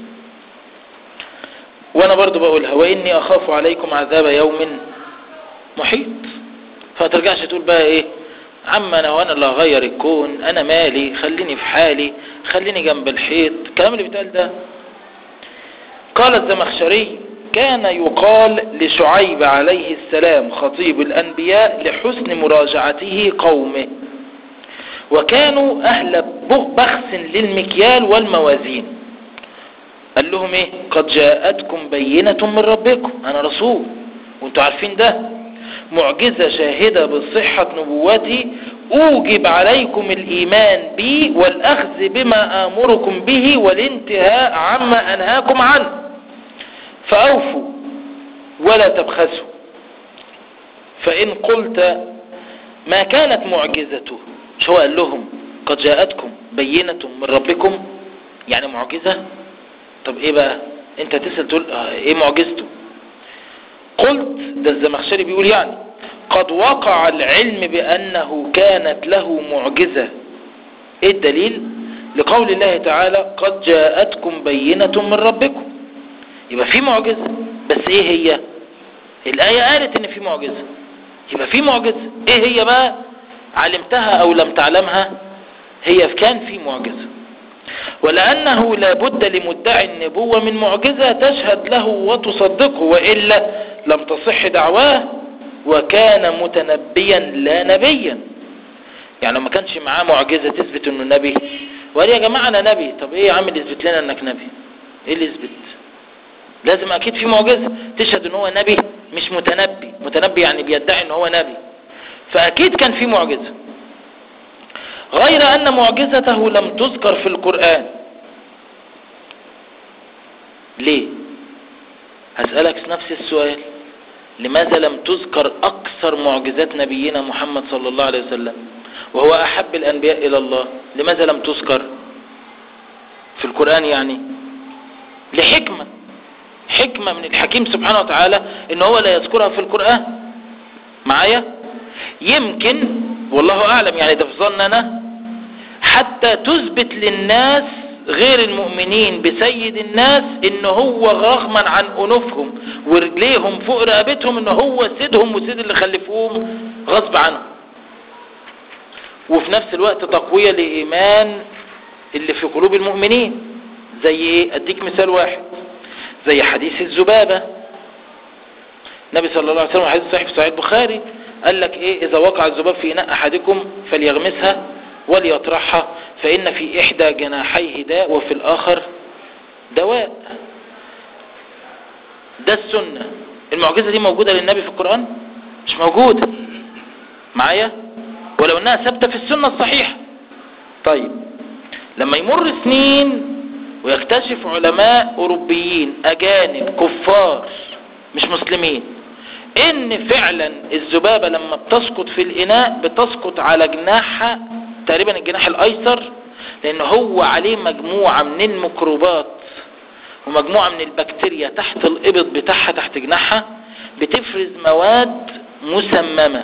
وانا برضو بقولها واني اخاف عليكم عذاب يوم محيط فترجعش تقول بقى ايه عم انا وانا اللي هغير الكون انا مالي خليني في حالي خليني جنب الحيط الكلام اللي بيتقال ده قال الزمخشري كان يقال لشعيب عليه السلام خطيب الأنبياء لحسن مراجعته قومه وكانوا أهل بخس للمكيال والموازين قال لهم ايه قد جاءتكم بينة من ربكم انا رسول وانتوا عارفين ده معجزة شاهدة بصحة نبوتي اوجب عليكم الايمان بي والاخذ بما امركم به والانتهاء عما انهاكم عنه فأوفوا ولا تبخسوا فإن قلت ما كانت معجزته شو قال لهم قد جاءتكم بينة من ربكم يعني معجزة طب ايه بقى انت تسأل تقول اه ايه معجزته قلت ده الزمخشري بيقول يعني قد وقع العلم بأنه كانت له معجزة ايه الدليل لقول الله تعالى قد جاءتكم بينة من ربكم يبقى في معجزة بس ايه هي الآية قالت ان في معجزة يبقى في معجزة ايه هي بقى علمتها او لم تعلمها هي كان في معجزة ولأنه لابد لمدعي النبوة من معجزة تشهد له وتصدقه وإلا لم تصح دعواه وكان متنبيا لا نبيا يعني لو ما كانش معاه معجزة تثبت انه نبي وقال يا جماعة انا نبي طب ايه يا عم اللي يثبت لنا انك نبي ايه اللي يثبت لازم اكيد في معجزة تشهد ان هو نبي مش متنبي متنبي يعني بيدعي ان هو نبي فاكيد كان في معجزة غير ان معجزته لم تذكر في القرآن ليه هسألك نفس السؤال لماذا لم تذكر اكثر معجزات نبينا محمد صلى الله عليه وسلم وهو احب الانبياء الى الله لماذا لم تذكر في القرآن يعني لحكمة حكمة من الحكيم سبحانه وتعالى ان هو لا يذكرها في القرآن معايا يمكن والله اعلم يعني ده في ظننا حتى تثبت للناس غير المؤمنين بسيد الناس ان هو رغما عن انوفهم ورجليهم فوق رقبتهم ان هو سيدهم وسيد اللي خلفوهم غصب عنهم وفي نفس الوقت تقوية لإيمان اللي في قلوب المؤمنين زي ايه اديك مثال واحد زي حديث الذبابة النبي صلى الله عليه وسلم حديث صحيح في صحيح البخاري قال لك ايه اذا وقع الذباب في اناء احدكم فليغمسها وليطرحها فان في احدى جناحيه داء وفي الاخر دواء ده السنة المعجزة دي موجودة للنبي في القرآن مش موجودة معايا ولو انها ثابتة في السنة الصحيحة طيب لما يمر سنين ويكتشف علماء أوروبيين أجانب كفار مش مسلمين إن فعلا الذبابة لما بتسقط في الإناء بتسقط على جناحها تقريبا الجناح الايسر لان هو عليه مجموعة من الميكروبات ومجموعة من البكتيريا تحت الابط بتاعها تحت جناحها بتفرز مواد مسممة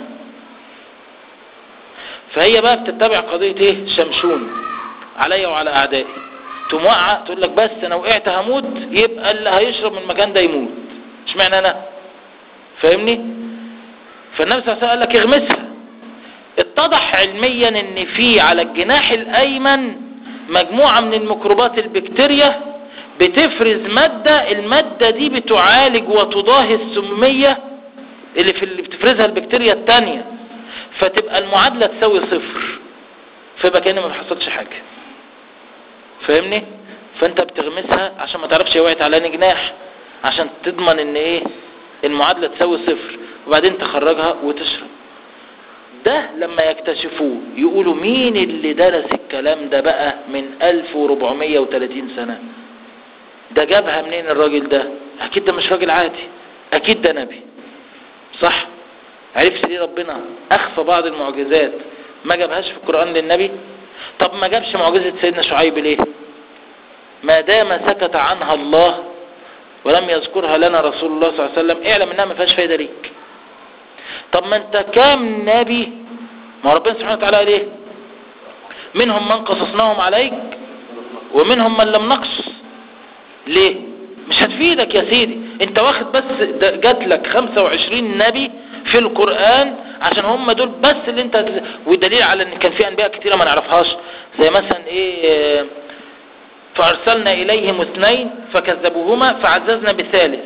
فهي بقى بتتبع قضية ايه شمشون عليا وعلى اعدائي تموقع تقول لك بس انا وقعت هموت يبقى اللي هيشرب من المكان ده يموت اشمعنى انا فاهمني فالنبي صلى الله عليه وسلم قال لك اغمسها اتضح علميا ان في على الجناح الايمن مجموعة من الميكروبات البكتيريا بتفرز مادة المادة دي بتعالج وتضاهي السمية اللي في اللي بتفرزها البكتيريا التانية فتبقى المعادلة تساوي صفر فيبقى كأنه ما حصلش حاجة فاهمني فانت بتغمسها عشان ما تعرفش هي وقعت على جناح عشان تضمن ان ايه المعادلة تساوي صفر وبعدين تخرجها وتشرب ده لما يكتشفوه يقولوا مين اللي درس الكلام ده بقى من 1430 سنة ده جابها منين الراجل ده اكيد ده مش راجل عادي اكيد ده نبي صح عرفت ليه ربنا اخفى بعض المعجزات ما جابهاش في القرآن للنبي طب ما جابش معجزة سيدنا شعيب ليه ما دام سكت عنها الله ولم يذكرها لنا رسول الله صلى الله عليه وسلم اعلم انها ما فيهاش فايدة ليك طب ما انت كام نبي ما ربنا سبحانه وتعالى قال ايه منهم من قصصناهم عليك ومنهم من لم نقص ليه مش هتفيدك يا سيدي انت واخد بس جات لك 25 نبي في القرآن عشان هم دول بس اللي انت هت... والدليل على ان كان في انبياء كتيرة ما نعرفهاش زي مثلا ايه فارسلنا اليهم اثنين فكذبوهما فعززنا بثالث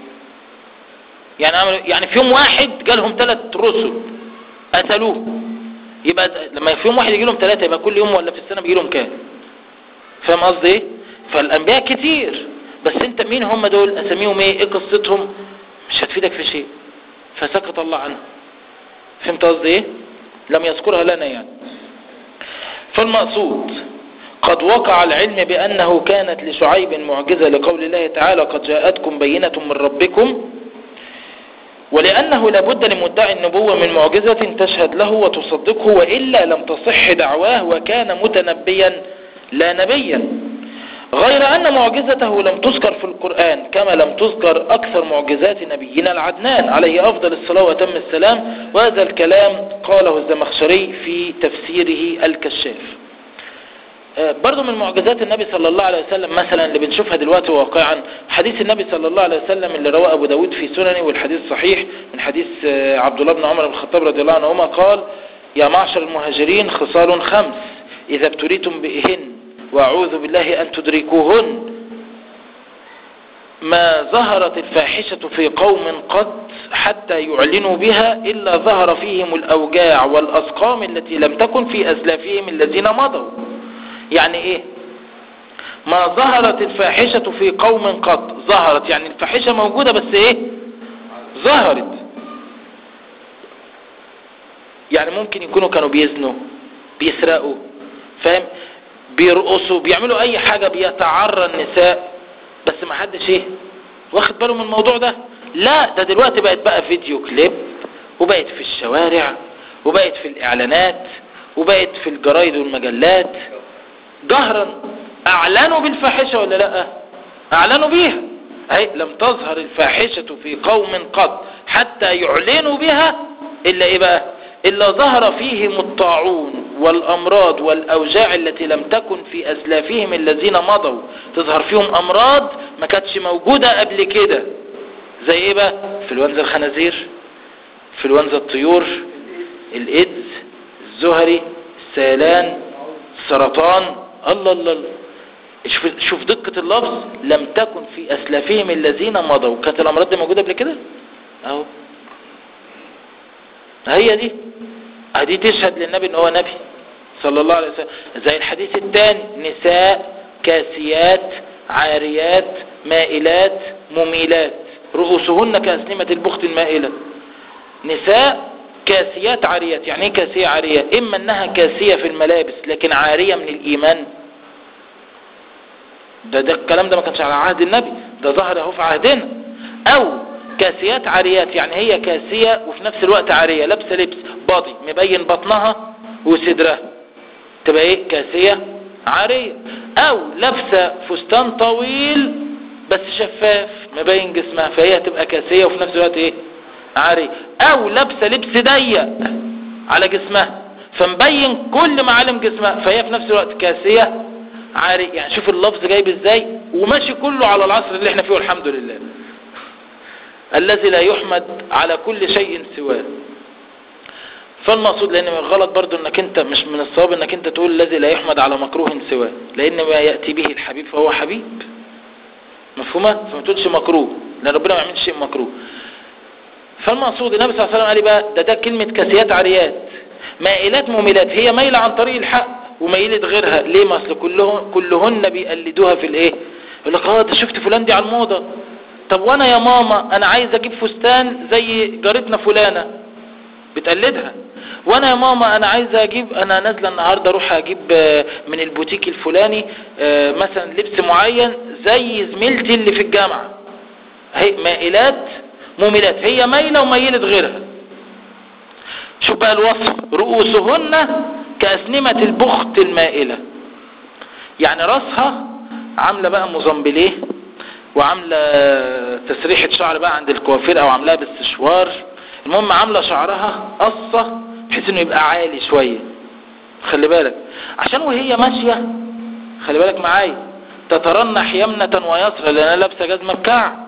يعني عملوا يعني في يوم واحد جالهم ثلاث رسل قتلوه يبقى لما في يوم واحد يجي لهم ثلاثة يبقى كل يوم ولا في السنة بيجي لهم كام فاهم قصدي ايه فالانبياء كتير بس انت مين هم دول اساميهم ايه ايه قصتهم مش هتفيدك في شيء فسكت الله عنه فهمت قصدي ايه لم يذكرها لنا يعني فالمقصود قد وقع العلم بأنه كانت لشعيب معجزة لقول الله تعالى قد جاءتكم بينة من ربكم ولأنه لابد لمدعي النبوة من معجزة تشهد له وتصدقه وإلا لم تصح دعواه وكان متنبيا لا نبيا غير أن معجزته لم تذكر في القرآن كما لم تذكر أكثر معجزات نبينا العدنان عليه أفضل الصلاة وتم السلام وهذا الكلام قاله الزمخشري في تفسيره الكشاف برضو من معجزات النبي صلى الله عليه وسلم مثلا اللي بنشوفها دلوقتي واقعا حديث النبي صلى الله عليه وسلم اللي رواه أبو داود في سننه والحديث صحيح من حديث عبد الله بن عمر بن الخطاب رضي الله عنهما قال يا معشر المهاجرين خصال خمس إذا ابتليتم بإهن وأعوذ بالله أن تدركوهن ما ظهرت الفاحشة في قوم قد حتى يعلنوا بها إلا ظهر فيهم الأوجاع والأسقام التي لم تكن في أسلافهم الذين مضوا يعني إيه ما ظهرت الفاحشة في قوم قد ظهرت يعني الفاحشة موجودة بس إيه ظهرت يعني ممكن يكونوا كانوا بيزنوا بيسرقوا فاهم بيرقصوا بيعملوا اي حاجة بيتعرى النساء بس ما حدش ايه واخد باله من الموضوع ده لا ده دلوقتي بقت بقى فيديو كليب وبقت في الشوارع وبقت في الاعلانات وبقت في الجرايد والمجلات جهرا اعلنوا بالفاحشة ولا لا اعلنوا بيها اي لم تظهر الفاحشة في قوم قد حتى يعلنوا بها الا ايه بقى الا ظهر فيهم الطاعون والأمراض والأوجاع التي لم تكن في أسلافهم الذين مضوا تظهر فيهم أمراض ما كانتش موجودة قبل كده زي إيه بقى فلوانزا الخنازير فلوانزا الطيور الإيدز الزهري السيلان السرطان الله الله, الله. شوف, شوف دقة اللفظ لم تكن في أسلافهم الذين مضوا كانت الأمراض دي موجودة قبل كده أهو هي دي دي تشهد للنبي ان هو نبي صلى الله عليه وسلم زي الحديث الثاني نساء كاسيات عاريات مائلات مميلات رؤوسهن كأسنمة البخت المائلة نساء كاسيات عاريات يعني ايه كاسية عارية اما انها كاسية في الملابس لكن عارية من الايمان ده ده الكلام ده ما كانش على عهد النبي ده ظهر اهو في عهدنا او كاسيات عاريات يعني هي كاسية وفي نفس الوقت عارية لابسة لبس باضي مبين بطنها وصدرها تبقى ايه كاسية عارية او لابسة فستان طويل بس شفاف مبين جسمها فهي هتبقى كاسية وفي نفس الوقت ايه عارية او لابسة لبس ضيق على جسمها فمبين كل معالم جسمها فهي في نفس الوقت كاسية عاري يعني شوف اللفظ جايب ازاي وماشي كله على العصر اللي احنا فيه والحمد لله الذي لا يحمد على كل شيء سواه فالمقصود لان من غلط برضو انك انت مش من الصواب انك انت تقول الذي لا يحمد على مكروه سواه لان ما يأتي به الحبيب فهو حبيب مفهومة فما تقولش مكروه لان ربنا ما يعملش شيء مكروه فالمقصود النبي صلى الله عليه وسلم قال لي بقى ده ده كلمة كاسيات عاريات مائلات مميلات هي مايلة عن طريق الحق وميلة غيرها ليه ما اصل كلهن كلهن بيقلدوها في الايه يقول لك اه ده شفت فلان دي على الموضة طب وانا يا ماما انا عايز اجيب فستان زي جارتنا فلانة بتقلدها وانا يا ماما انا عايز اجيب انا نازله النهارده اروح اجيب من البوتيك الفلاني مثلا لبس معين زي زميلتي اللي في الجامعه هي مائلات مميلات هي مايله وميلت غيرها شوف بقى الوصف رؤوسهن كأسنمة البخت المائلة يعني راسها عاملة بقى مزمبليه وعاملة تسريحة شعر بقى عند الكوافير او عاملاها باستشوار المهم عاملة شعرها قصة بحيث انه يبقى عالي شوية خلي بالك عشان وهي ماشية خلي بالك معايا تترنح يمنة ويسرى لانها لابسة جزمة بكعب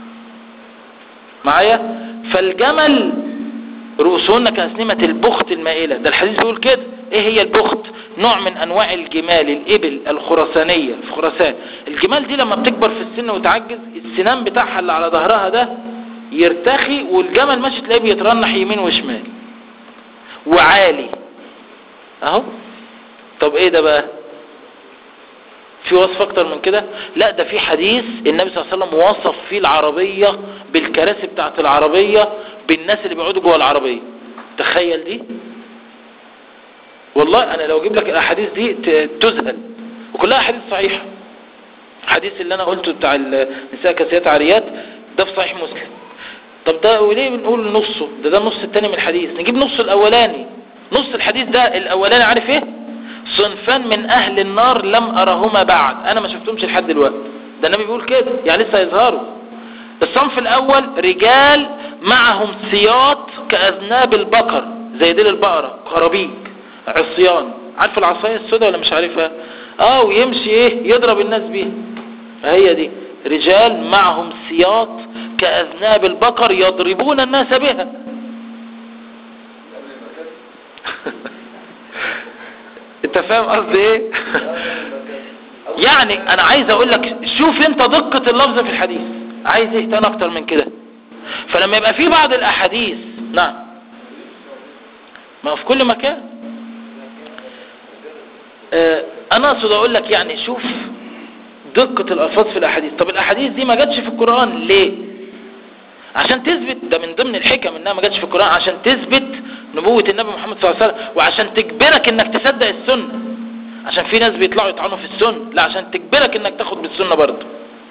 معايا فالجمل رؤوسهن كأسنمة البخت المائلة ده الحديث بيقول كده ايه هي البخت نوع من انواع الجمال الابل الخرسانية في خراسان الجمال دي لما بتكبر في السن وتعجز السنان بتاعها اللي على ظهرها ده يرتخي والجمل ماشي تلاقيه بيترنح يمين وشمال وعالي اهو طب ايه ده بقى في وصف اكتر من كده لا ده في حديث النبي صلى الله عليه وسلم وصف فيه العربية بالكراسي بتاعت العربية بالناس اللي بيقعدوا جوه العربية تخيل دي والله انا لو اجيب لك الاحاديث دي تذهل وكلها احاديث صحيحة الحديث اللي انا قلته بتاع النساء كاسيات عاريات ده في صحيح مسلم طب ده وليه بنقول نصه ده ده النص التاني من الحديث نجيب نص الاولاني نص الحديث ده الاولاني عارف ايه صنفان من اهل النار لم ارهما بعد انا ما شفتهمش لحد دلوقتي ده النبي بيقول كده يعني لسه هيظهروا الصنف الاول رجال معهم سياط كاذناب البقر زي ديل البقرة قرابيك عصيان عارف العصاية السوداء ولا مش عارفها اه ويمشي ايه يضرب الناس بيها هي دي رجال معهم سياط كأذناب البقر يضربون الناس بها انت فاهم قصدي ايه يعني انا عايز اقول لك شوف انت دقة اللفظ في الحديث عايز ايه تاني اكتر من كده فلما يبقى في بعض الاحاديث نعم ما هو في كل مكان اه انا اقصد اقول لك يعني شوف دقة الالفاظ في الاحاديث طب الاحاديث دي ما جاتش في القرآن ليه عشان تثبت ده من ضمن الحكم انها ما جاتش في القرآن عشان تثبت نبوة النبي محمد صلى الله عليه وسلم وعشان تجبرك انك تصدق السنة عشان في ناس بيطلعوا يطعنوا في السنة لا عشان تجبرك انك تاخد بالسنة برضه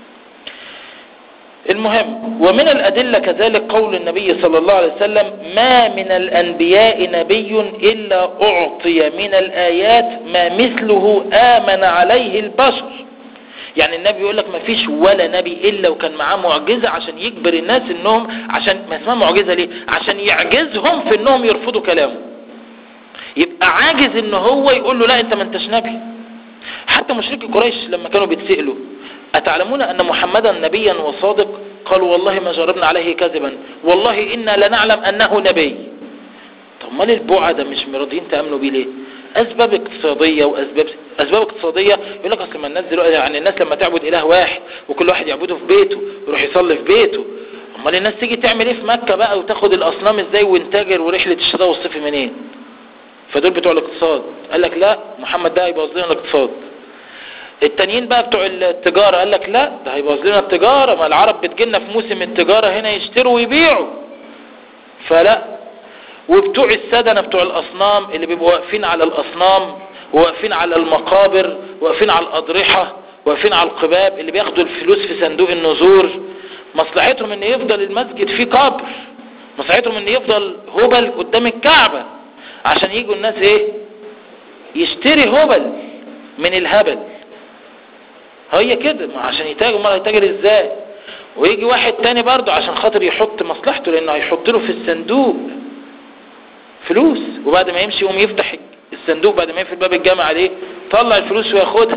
المهم ومن الأدلة كذلك قول النبي صلى الله عليه وسلم ما من الأنبياء نبي إلا أعطي من الآيات ما مثله آمن عليه البشر يعني النبي يقول لك ما فيش ولا نبي إلا وكان معاه معجزة عشان يجبر الناس انهم عشان ما اسمها معجزة ليه عشان يعجزهم في انهم يرفضوا كلامه يبقى عاجز ان هو يقول له لا انت ما انتش نبي حتى مشركي قريش لما كانوا بيتسألوا أتعلمون أن محمدا نبيا وصادق قالوا والله ما جربنا عليه كذبا والله إنا لنعلم أنه نبي طب ما البوعة ده مش مرضين تأمنوا بيه ليه أسباب اقتصادية وأسباب أسباب اقتصادية يقول لك أصل ما الناس دلوقتي يعني الناس لما تعبد إله واحد وكل واحد يعبده في بيته يروح يصلي في بيته امال الناس تيجي تعمل ايه في مكة بقى وتاخد الأصنام ازاي ونتاجر ورحلة الشتاء والصيف منين فدول بتوع الاقتصاد قال لك لا محمد ده هيبوظ لنا الاقتصاد التانيين بقى بتوع التجارة قال لك لا ده هيبوظ لنا التجارة ما العرب بتجينا في موسم التجارة هنا يشتروا ويبيعوا فلا وبتوع السدنة بتوع الأصنام اللي بيبقوا واقفين على الأصنام وواقفين على المقابر واقفين على الأضرحة واقفين على القباب اللي بياخدوا الفلوس في صندوق النذور مصلحتهم ان يفضل المسجد فيه قبر مصلحتهم ان يفضل هبل قدام الكعبة عشان يجوا الناس ايه يشتري هبل من الهبل هي كده ما عشان يتاجر ما هيتاجر ازاي ويجي واحد تاني برضه عشان خاطر يحط مصلحته لانه هيحط له في الصندوق فلوس وبعد ما يمشي يقوم يفتح الصندوق بعد ما يقفل باب الجامع عليه طلع الفلوس وياخدها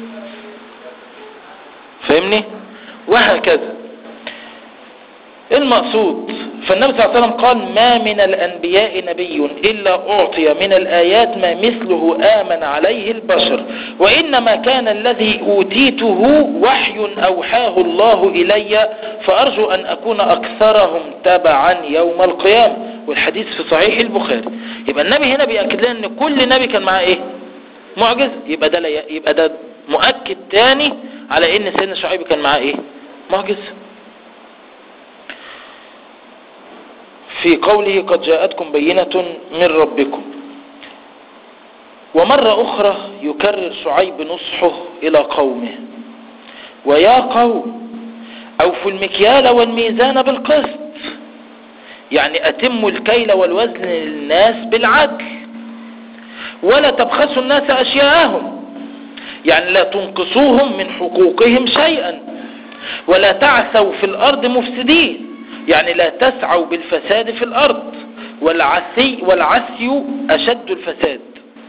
فاهمني وهكذا المقصود فالنبي صلى الله عليه وسلم قال ما من الأنبياء نبي إلا أعطي من الآيات ما مثله آمن عليه البشر وإنما كان الذي أوتيته وحي أوحاه الله إلي فأرجو أن أكون أكثرهم تبعا يوم القيامة والحديث في صحيح البخاري يبقى النبي هنا بيأكد لنا أن كل نبي كان معاه إيه معجز يبقى ده, يبقى ده مؤكد تاني على أن سيدنا شعيب كان معاه إيه معجز في قوله قد جاءتكم بينة من ربكم ومرة أخرى يكرر شعيب نصحه إلى قومه ويا قوم أوفوا المكيال والميزان بالقسط يعني أتموا الكيل والوزن للناس بالعدل ولا تبخسوا الناس أشياءهم يعني لا تنقصوهم من حقوقهم شيئا ولا تعثوا في الأرض مفسدين يعني لا تسعوا بالفساد في الأرض والعسي والعسي أشد الفساد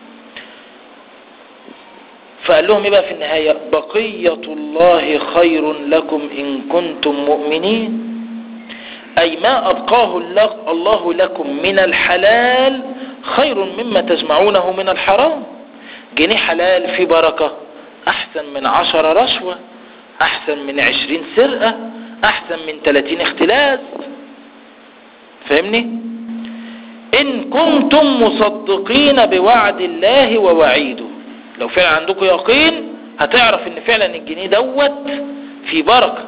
فقال لهم ايه بقى في النهاية بقية الله خير لكم إن كنتم مؤمنين أي ما أبقاه الله لكم من الحلال خير مما تجمعونه من الحرام جنيه حلال في بركة أحسن من عشر رشوة أحسن من عشرين سرقة أحسن من ثلاثين اختلاس فاهمني إن كنتم مصدقين بوعد الله ووعيده لو فعلا عندكم يقين هتعرف ان فعلا الجنيه دوت في بركة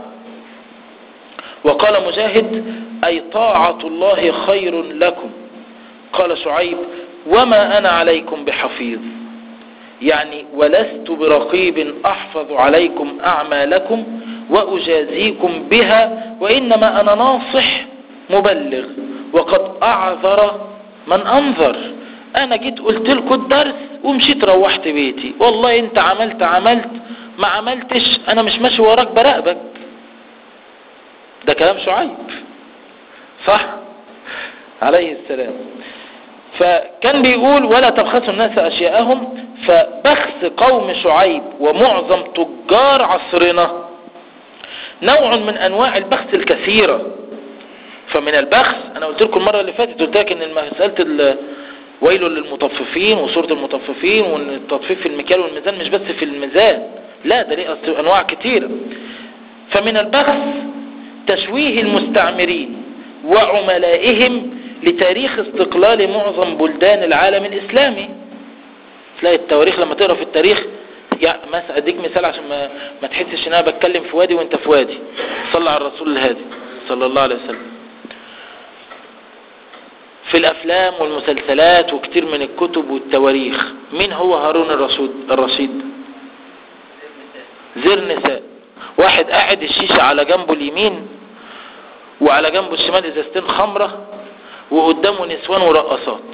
وقال مجاهد أي طاعة الله خير لكم قال شعيب وما أنا عليكم بحفيظ يعني ولست برقيب أحفظ عليكم أعمالكم وأجازيكم بها وإنما أنا ناصح مبلغ وقد أعذر من أنظر أنا جيت قلت لكم الدرس ومشيت روحت بيتي والله أنت عملت عملت ما عملتش أنا مش ماشي وراك براقبك ده كلام شعيب صح عليه السلام فكان بيقول ولا تبخسوا الناس أشياءهم فبخس قوم شعيب ومعظم تجار عصرنا نوع من أنواع البخس الكثيرة فمن البخس أنا قلت لكم المرة اللي فاتت قلت لك إن مسألة ويل للمطففين وسورة المطففين وان التطفيف في المكيال والميزان مش بس في الميزان لا ده ليه أنواع كثيرة فمن البخس تشويه المستعمرين وعملائهم لتاريخ استقلال معظم بلدان العالم الإسلامي تلاقي التواريخ لما تقرأ في التاريخ يعني مثلا اديك مثال عشان ما, ما تحسش ان انا بتكلم في وادي وانت في وادي صلى على الرسول الهادي صلى الله عليه وسلم في الافلام والمسلسلات وكتير من الكتب والتواريخ مين هو هارون الرشيد الرشيد زر نساء واحد قاعد الشيشة على جنبه اليمين وعلى جنبه الشمال ازازتين خمرة وقدامه نسوان ورقصات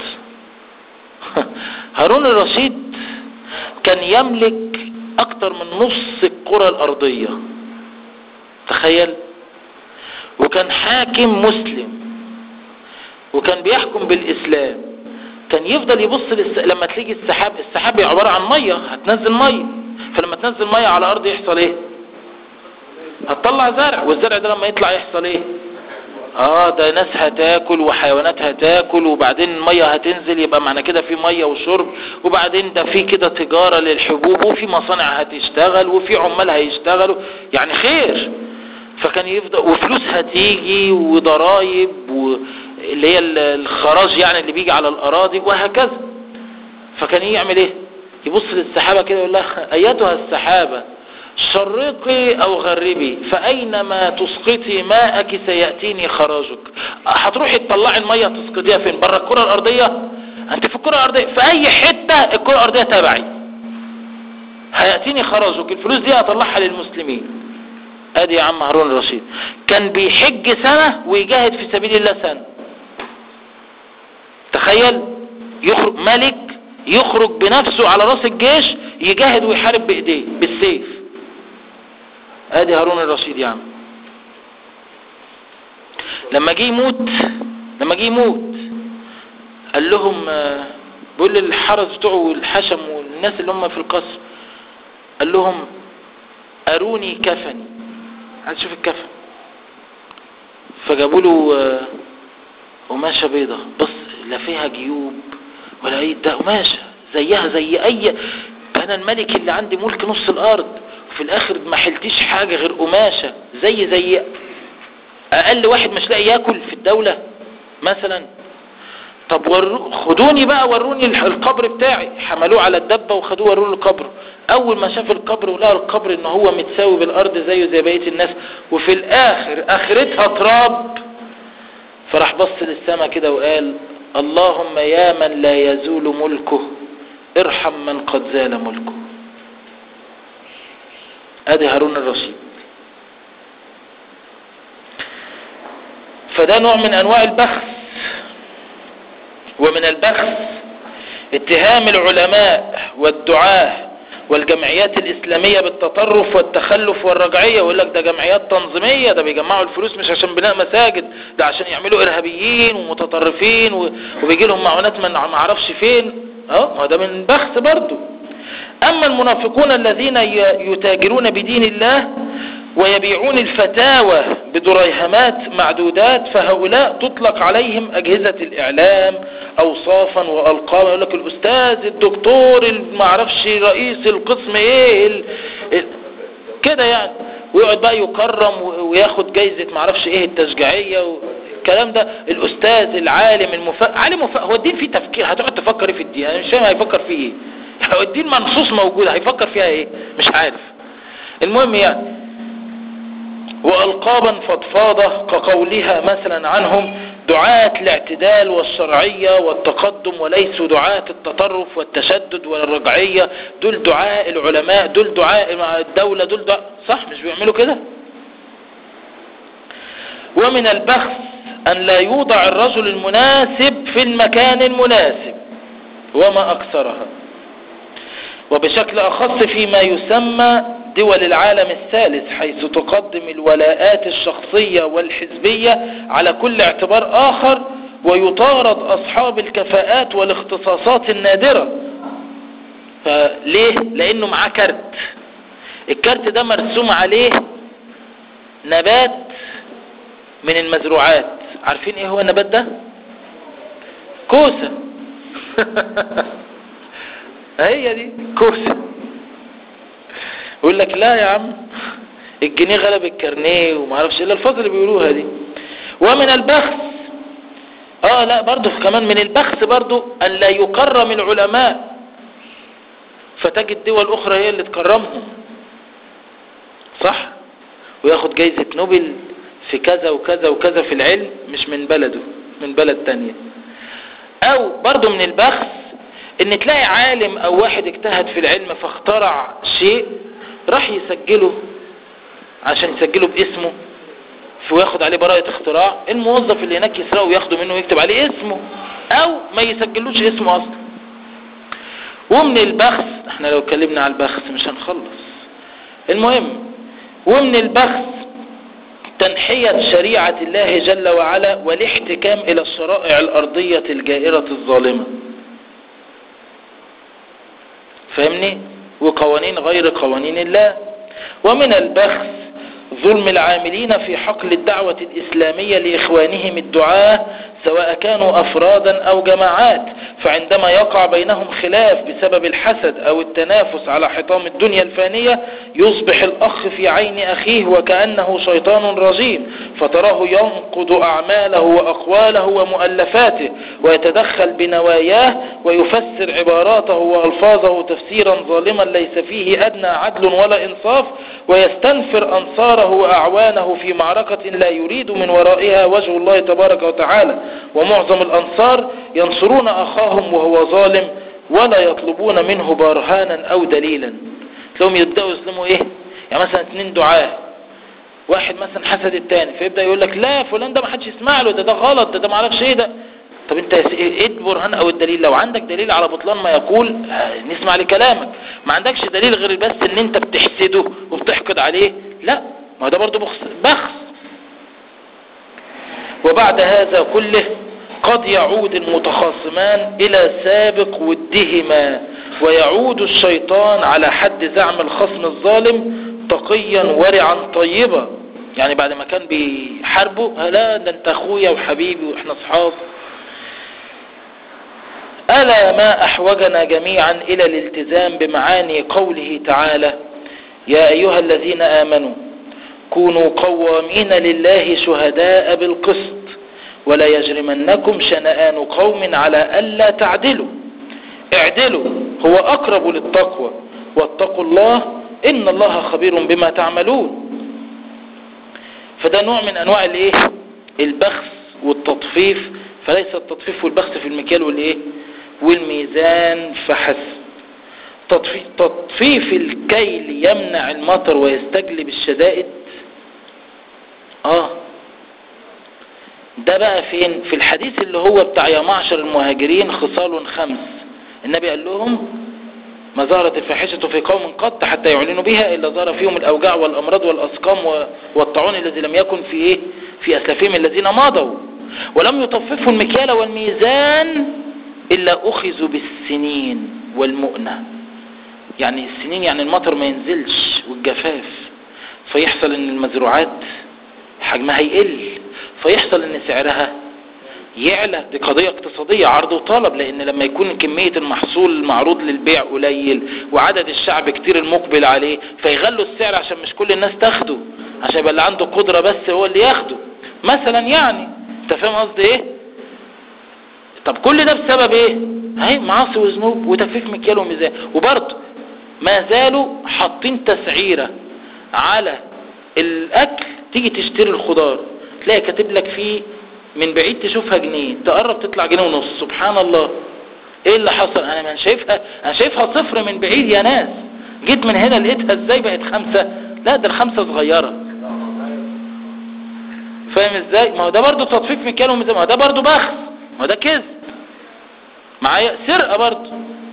هارون الرشيد كان يملك اكتر من نص الكرة الارضية تخيل وكان حاكم مسلم وكان بيحكم بالاسلام كان يفضل يبص للس... لما تيجي السحاب السحاب عبارة عن مية هتنزل مية فلما تنزل مية على الارض يحصل ايه هتطلع زرع والزرع ده لما يطلع يحصل ايه اه ده ناس هتاكل وحيوانات هتاكل وبعدين المية هتنزل يبقى معنى كده في مية وشرب وبعدين ده في كده تجارة للحبوب وفي مصانع هتشتغل وفي عمال هيشتغلوا يعني خير فكان يفضل وفلوس هتيجي وضرايب اللي هي الخراج يعني اللي بيجي على الاراضي وهكذا فكان يعمل ايه يبص للسحابة كده يقول لها ايتها السحابة شرقي او غربي فاينما تسقطي ماءك سيأتيني خراجك هتروحي تطلعي المية تسقطيها فين بره الكرة الارضية انت في الكرة الارضية في اي حتة الكرة الارضية تبعي هيأتيني خراجك الفلوس دي هطلعها للمسلمين ادي يا عم هارون الرشيد كان بيحج سنة ويجاهد في سبيل الله سنة تخيل يخرج ملك يخرج بنفسه على راس الجيش يجاهد ويحارب بايديه بالسيف ادي هارون الرشيد يا عم لما جه يموت لما جه يموت قال لهم بيقول للحرس بتوعه والحشم والناس اللي هم في القصر قال لهم اروني كفني عايز اشوف الكفن فجابوا له قماشه بيضه بص لا فيها جيوب ولا اي ده قماشه زيها زي اي انا الملك اللي عندي ملك نص الارض وفي الاخر ما حلتيش حاجه غير قماشه زي زي اقل واحد مش لاقي ياكل في الدوله مثلا طب ورو خدوني بقى وروني القبر بتاعي حملوه على الدبه وخدوه وروا له القبر اول ما شاف القبر ولقى القبر ان هو متساوي بالارض زيه زي بقيه الناس وفي الاخر اخرتها تراب فراح بص للسماء كده وقال اللهم يا من لا يزول ملكه ارحم من قد زال ملكه ادي هارون الرشيد فده نوع من انواع البخس ومن البخس اتهام العلماء والدعاة والجمعيات الإسلامية بالتطرف والتخلف والرجعية ويقول لك ده جمعيات تنظيمية ده بيجمعوا الفلوس مش عشان بناء مساجد ده عشان يعملوا إرهابيين ومتطرفين وبيجي لهم معونات من ما اعرفش فين اه ما ده من بخس برضو أما المنافقون الذين يتاجرون بدين الله ويبيعون الفتاوى بدريهمات معدودات فهؤلاء تطلق عليهم أجهزة الإعلام أوصافا وألقابا يقول لك الأستاذ الدكتور المعرفش رئيس القسم إيه ال... ال... كده يعني ويقعد بقى يكرم وياخد جايزة معرفش إيه التشجيعية الكلام ده الأستاذ العالم المف... عالم مف... هو الدين فيه تفكير هتقعد تفكر في الدين أنا مش فاهم هيفكر فيه إيه هو الدين منصوص موجود هيفكر فيها إيه مش عارف المهم يعني وألقابا فضفاضة كقولها مثلا عنهم دعاة الاعتدال والشرعية والتقدم وليسوا دعاة التطرف والتشدد والرجعية دول دعاء العلماء دول دعاء الدولة دول دعاء صح مش بيعملوا كده ومن البخس أن لا يوضع الرجل المناسب في المكان المناسب وما أكثرها وبشكل أخص فيما يسمى دول العالم الثالث حيث تقدم الولاءات الشخصية والحزبية على كل اعتبار آخر ويطارد أصحاب الكفاءات والاختصاصات النادرة فليه؟ لأنه معاه كارت الكارت ده مرسوم عليه نبات من المزروعات عارفين ايه هو النبات ده كوسة هي دي كوسة يقول لك لا يا عم الجنيه غلب الكارنيه وما اعرفش الا الفاظ اللي بيقولوها دي ومن البخس اه لا برضه كمان من البخس برضه ان لا يكرم العلماء فتجد دول اخرى هي اللي تكرمهم صح وياخد جايزة نوبل في كذا وكذا وكذا في العلم مش من بلده من بلد تانية او برضه من البخس ان تلاقي عالم او واحد اجتهد في العلم فاخترع شيء راح يسجله عشان يسجله باسمه وياخد عليه براءة اختراع الموظف اللي هناك يسرقه وياخده منه ويكتب عليه اسمه او ما يسجلوش اسمه اصلا ومن البخس احنا لو اتكلمنا على البخس مش هنخلص المهم ومن البخس تنحية شريعة الله جل وعلا والاحتكام الى الشرائع الارضية الجائرة الظالمة فاهمني وقوانين غير قوانين الله ومن البخس ظلم العاملين في حقل الدعوة الإسلامية لإخوانهم الدعاة سواء كانوا أفرادا أو جماعات فعندما يقع بينهم خلاف بسبب الحسد أو التنافس على حطام الدنيا الفانية يصبح الأخ في عين أخيه وكأنه شيطان رجيم فتراه ينقض أعماله وأقواله ومؤلفاته ويتدخل بنواياه ويفسر عباراته وألفاظه تفسيرا ظالما ليس فيه أدنى عدل ولا إنصاف ويستنفر أنصاره وأعوانه في معركة لا يريد من ورائها وجه الله تبارك وتعالى ومعظم الأنصار ينصرون أخاهم وهو ظالم ولا يطلبون منه برهانا أو دليلا تلاقهم يبدأوا يظلموا إيه يعني مثلا اثنين دعاه واحد مثلا حسد التاني فيبدأ يقول لك لا فلان ده ما حدش يسمع له ده ده غلط ده ده ما عرفش ايه ده طب انت ايه البرهان او الدليل لو عندك دليل على بطلان ما يقول نسمع لكلامك ما عندكش دليل غير بس ان انت بتحسده وبتحقد عليه لا ما ده برضو بخس وبعد هذا كله قد يعود المتخاصمان الى سابق ودهما ويعود الشيطان على حد زعم الخصم الظالم تقيا ورعا طيبا يعني بعد ما كان بيحاربه لا ده انت اخويا وحبيبي واحنا اصحاب ألا ما أحوجنا جميعا إلى الالتزام بمعاني قوله تعالى يا أيها الذين آمنوا كونوا قوامين لله شهداء بالقسط ولا يجرمنكم شنآن قوم على ألا تعدلوا اعدلوا هو أقرب للتقوى واتقوا الله إن الله خبير بما تعملون فده نوع من أنواع الايه البخس والتطفيف فليس التطفيف والبخس في المكيال والايه والميزان فحسب تطفيف, تطفيف الكيل يمنع المطر ويستجلب الشدائد اه ده بقى فين في الحديث اللي هو بتاع يا معشر المهاجرين خصال خمس النبي قال لهم ما ظهرت الفاحشة في قوم قط حتى يعلنوا بها إلا ظهر فيهم الأوجاع والأمراض والأسقام والطاعون الذي لم يكن في إيه في أسلافهم الذين ماضوا ولم يطففوا المكيال والميزان إلا أخذوا بالسنين والمؤنة يعني السنين يعني المطر ما ينزلش والجفاف فيحصل ان المزروعات حجمها يقل فيحصل ان سعرها يعلى دي قضية اقتصادية عرض وطلب لان لما يكون كمية المحصول المعروض للبيع قليل وعدد الشعب كتير المقبل عليه فيغلوا السعر عشان مش كل الناس تاخده عشان يبقى اللي عنده قدرة بس هو اللي ياخده مثلا يعني انت فاهم قصدي ايه طب كل ده بسبب ايه اهي معاصي وذنوب وتفيف مكيال وميزان وبرضه ما زالوا حاطين تسعيرة على الاكل تيجي تشتري الخضار تلاقي كاتب لك فيه من بعيد تشوفها جنيه تقرب تطلع جنيه ونص سبحان الله ايه اللي حصل انا ما شايفها انا شايفها صفر من بعيد يا ناس جيت من هنا لقيتها ازاي بقت خمسة لا ده الخمسة صغيرة فاهم ازاي ما هو ده برضو تطفيف مكيال وميزان ما هو ده برضو بخس ما هو ده كذب معايا سرقة برضو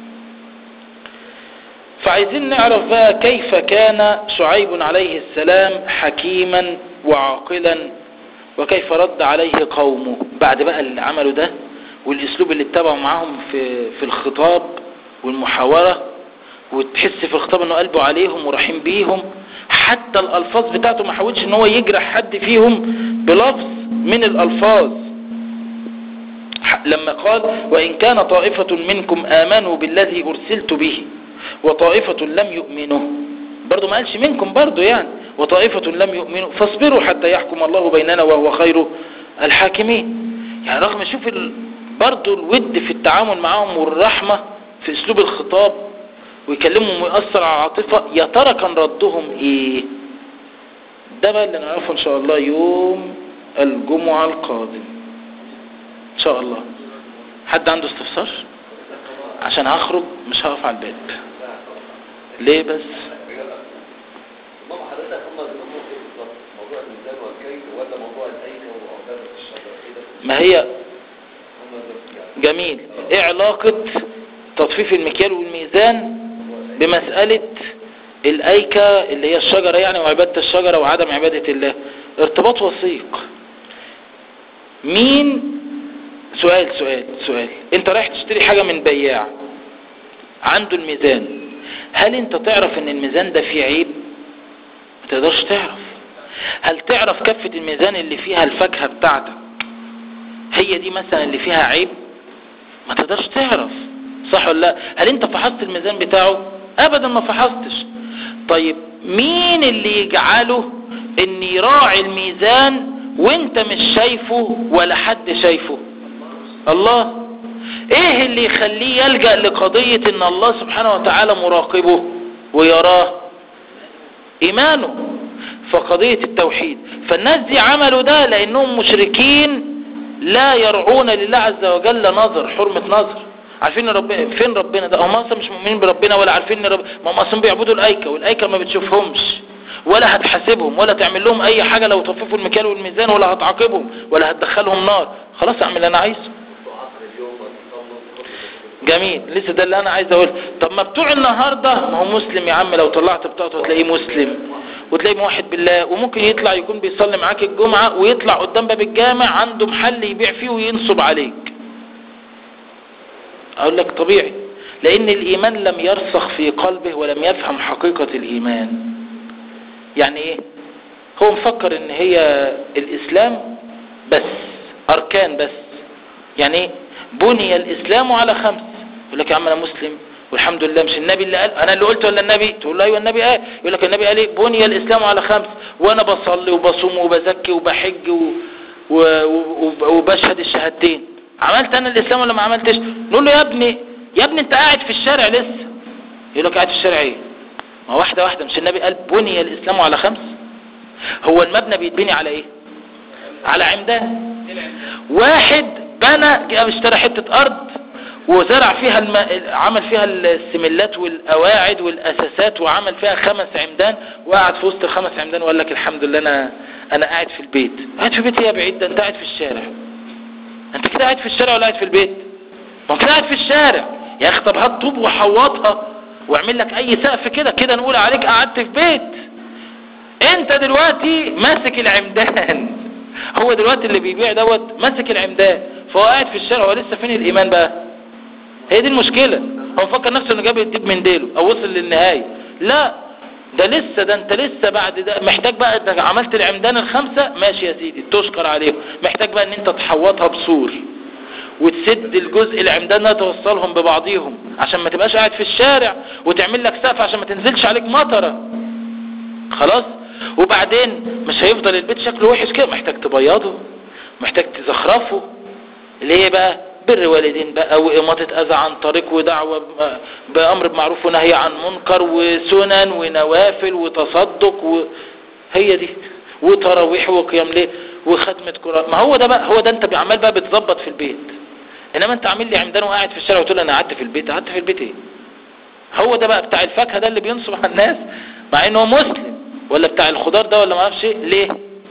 فعايزين نعرف بقى كيف كان شعيب عليه السلام حكيما وعاقلا وكيف رد عليه قومه بعد بقى اللي عملوا ده والاسلوب اللي اتبعوا معاهم في, في الخطاب والمحاورة وتحس في الخطاب انه قلبه عليهم ورحيم بيهم حتى الالفاظ بتاعته ما حاولش ان هو يجرح حد فيهم بلفظ من الالفاظ لما قال وإن كان طائفة منكم آمنوا بالذي أرسلت به وطائفة لم يؤمنوا برضو ما قالش منكم برضو يعني وطائفة لم يؤمنوا فاصبروا حتى يحكم الله بيننا وهو خير الحاكمين يعني رغم شوف ال... برضو الود في التعامل معهم والرحمة في اسلوب الخطاب ويكلمهم ويأثر على العاطفة يا ترى كان ردهم ايه ده بقى اللي نعرفه ان شاء الله يوم الجمعة القادم ان شاء الله حد عنده استفسار عشان هخرج مش هقف على الباب ليه بس ماما حضرتك هم بيقولوا ايه بالظبط موضوع الميزان والكيل ولا موضوع الايكه واوزان الشجر كده ما هي هم يعني جميل ايه علاقة تطفيف المكيال والميزان بمسألة الايكة اللي هي الشجرة يعني وعبادة الشجرة وعدم عبادة الله ارتباط وثيق مين سؤال سؤال سؤال انت رايح تشتري حاجة من بياع عنده الميزان هل انت تعرف ان الميزان ده فيه عيب ما تقدرش تعرف هل تعرف كفة الميزان اللي فيها الفاكهة بتاعتك هي دي مثلا اللي فيها عيب ما تقدرش تعرف صح ولا لا هل انت فحصت الميزان بتاعه ابدا ما فحصتش طيب مين اللي يجعله ان يراعي الميزان وانت مش شايفه ولا حد شايفه الله ايه اللي يخليه يلجأ لقضية ان الله سبحانه وتعالى مراقبه ويراه ايمانه فقضية التوحيد فالناس دي عملوا ده لانهم مشركين لا يرعون لله عز وجل نظر حرمة نظر عارفين ربنا فين ربنا ده هم اصلا مش مؤمنين بربنا ولا عارفين ان رب... ما هم اصلا بيعبدوا الايكه والايكه ما بتشوفهمش ولا هتحاسبهم ولا تعمل لهم اي حاجه لو طففوا المكيال والميزان ولا هتعاقبهم ولا هتدخلهم نار خلاص اعمل اللي انا عايزه جميل لسه ده اللي انا عايز اقول طب ما بتوع النهارده ما هو مسلم يا عم لو طلعت بطاقته تلاقيه مسلم وتلاقيه موحد بالله وممكن يطلع يكون بيصلي معاك الجمعه ويطلع قدام باب الجامع عنده محل يبيع فيه وينصب عليك اقول لك طبيعي لان الايمان لم يرسخ في قلبه ولم يفهم حقيقه الايمان يعني ايه هو مفكر ان هي الاسلام بس اركان بس يعني ايه بني الاسلام على خمس يقول لك يا عم انا مسلم والحمد لله مش النبي اللي قال انا اللي قلت ولا النبي تقول له ايوه النبي قال يقول لك النبي قال ايه بني الاسلام على خمس وانا بصلي وبصوم وبزكي وبحج و... و... و... وبشهد الشهادتين عملت انا الاسلام ولا ما عملتش نقول له يا ابني يا ابني انت قاعد في الشارع لسه يقول لك قاعد في الشارع ايه ما واحده واحده مش النبي قال بني الاسلام على خمس هو المبنى بيتبني على ايه على عمدان واحد بنى جاب اشترى حتة ارض وزرع فيها الم... عمل فيها السملات والقواعد والاساسات وعمل فيها خمس عمدان وقعد في وسط الخمس عمدان وقال لك الحمد لله انا انا قاعد في البيت قاعد في البيت ايه يا بعيد ده انت قاعد في الشارع انت كده قاعد في الشارع ولا قاعد في البيت ما هو كده قاعد في الشارع يا اخي طب هات طوب وحوطها واعمل لك اي سقف كده كده نقول عليك قعدت في بيت انت دلوقتي ماسك العمدان هو دلوقتي اللي بيبيع دوت ماسك العمدان فهو قاعد في الشارع هو لسه فين الايمان بقى هي دي المشكلة هو مفكر نفسه انه جاب الديب من ديله او وصل للنهاية لا ده لسه ده انت لسه بعد ده محتاج بقى انك عملت العمدان الخمسة ماشي يا سيدي تشكر عليهم محتاج بقى ان انت تحوطها بسور وتسد الجزء العمدان ده توصلهم ببعضيهم عشان ما تبقاش قاعد في الشارع وتعمل لك سقف عشان ما تنزلش عليك مطره خلاص وبعدين مش هيفضل البيت شكله وحش كده محتاج تبيضه محتاج تزخرفه اللي هي بقى بر والدين بقى وإماطة أذى عن طريق ودعوة بأمر بمعروف ونهي عن منكر وسنن ونوافل وتصدق وهي دي وتراويح وقيام ليه وختمة قرآن ما هو ده بقى هو ده انت عمال بقى بتظبط في البيت انما انت عامل لي عمدان وقاعد في الشارع وتقول انا قعدت في البيت قعدت في البيت ايه هو ده بقى بتاع الفاكهه ده اللي بينصب على الناس مع انه مسلم ولا بتاع الخضار ده ولا ما اعرفش ايه ليه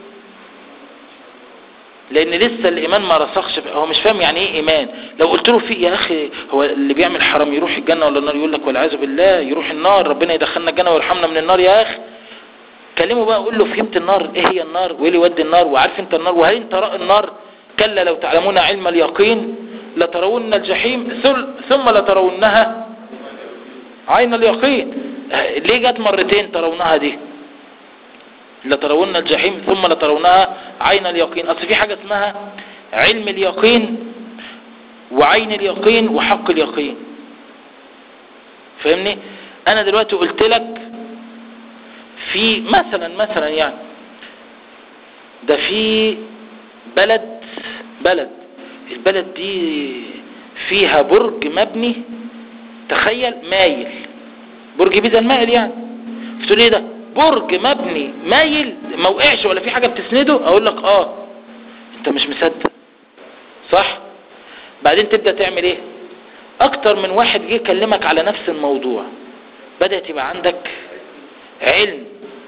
لان لسه الايمان ما رسخش هو مش فاهم يعني ايه ايمان لو قلت له في يا اخي هو اللي بيعمل حرام يروح الجنه ولا النار يقول لك والعياذ بالله يروح النار ربنا يدخلنا الجنه ويرحمنا من النار يا اخي كلمه بقى قول له فهمت النار ايه هي النار وايه اللي يودي النار وعارف انت النار وهل انت راى النار كلا لو تعلمون علم اليقين لترون الجحيم ثم لترونها عين اليقين ليه جت مرتين ترونها دي لترون الجحيم ثم لترونها عين اليقين اصل في حاجة اسمها علم اليقين وعين اليقين وحق اليقين فاهمني انا دلوقتي قلت لك في مثلا مثلا يعني ده في بلد بلد البلد دي فيها برج مبني تخيل مايل برج بيزا المائل يعني فتقول ايه ده برج مبني مايل ما وقعش ولا في حاجة بتسنده اقول لك اه انت مش مصدق صح بعدين تبدأ تعمل ايه اكتر من واحد جه يكلمك على نفس الموضوع بدأت يبقى عندك علم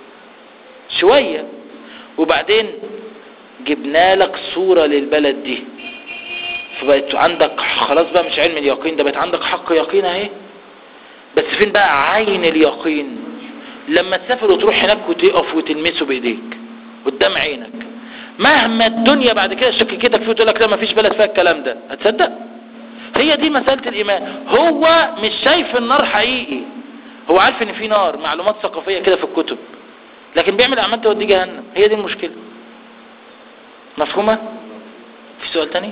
شوية وبعدين جبنا لك صورة للبلد دي فبقت عندك خلاص بقى مش علم اليقين ده بقت عندك حق يقين اهي بس فين بقى عين اليقين لما تسافر وتروح هناك وتقف وتلمسه بايديك قدام عينك مهما الدنيا بعد كده شككتك فيه وتقول لك لا مفيش بلد فيها الكلام ده هتصدق هي دي مسألة الإيمان هو مش شايف النار حقيقي هو عارف ان في نار معلومات ثقافية كده في الكتب لكن بيعمل أعمال تودي جهنم هي دي المشكلة مفهومة في سؤال تاني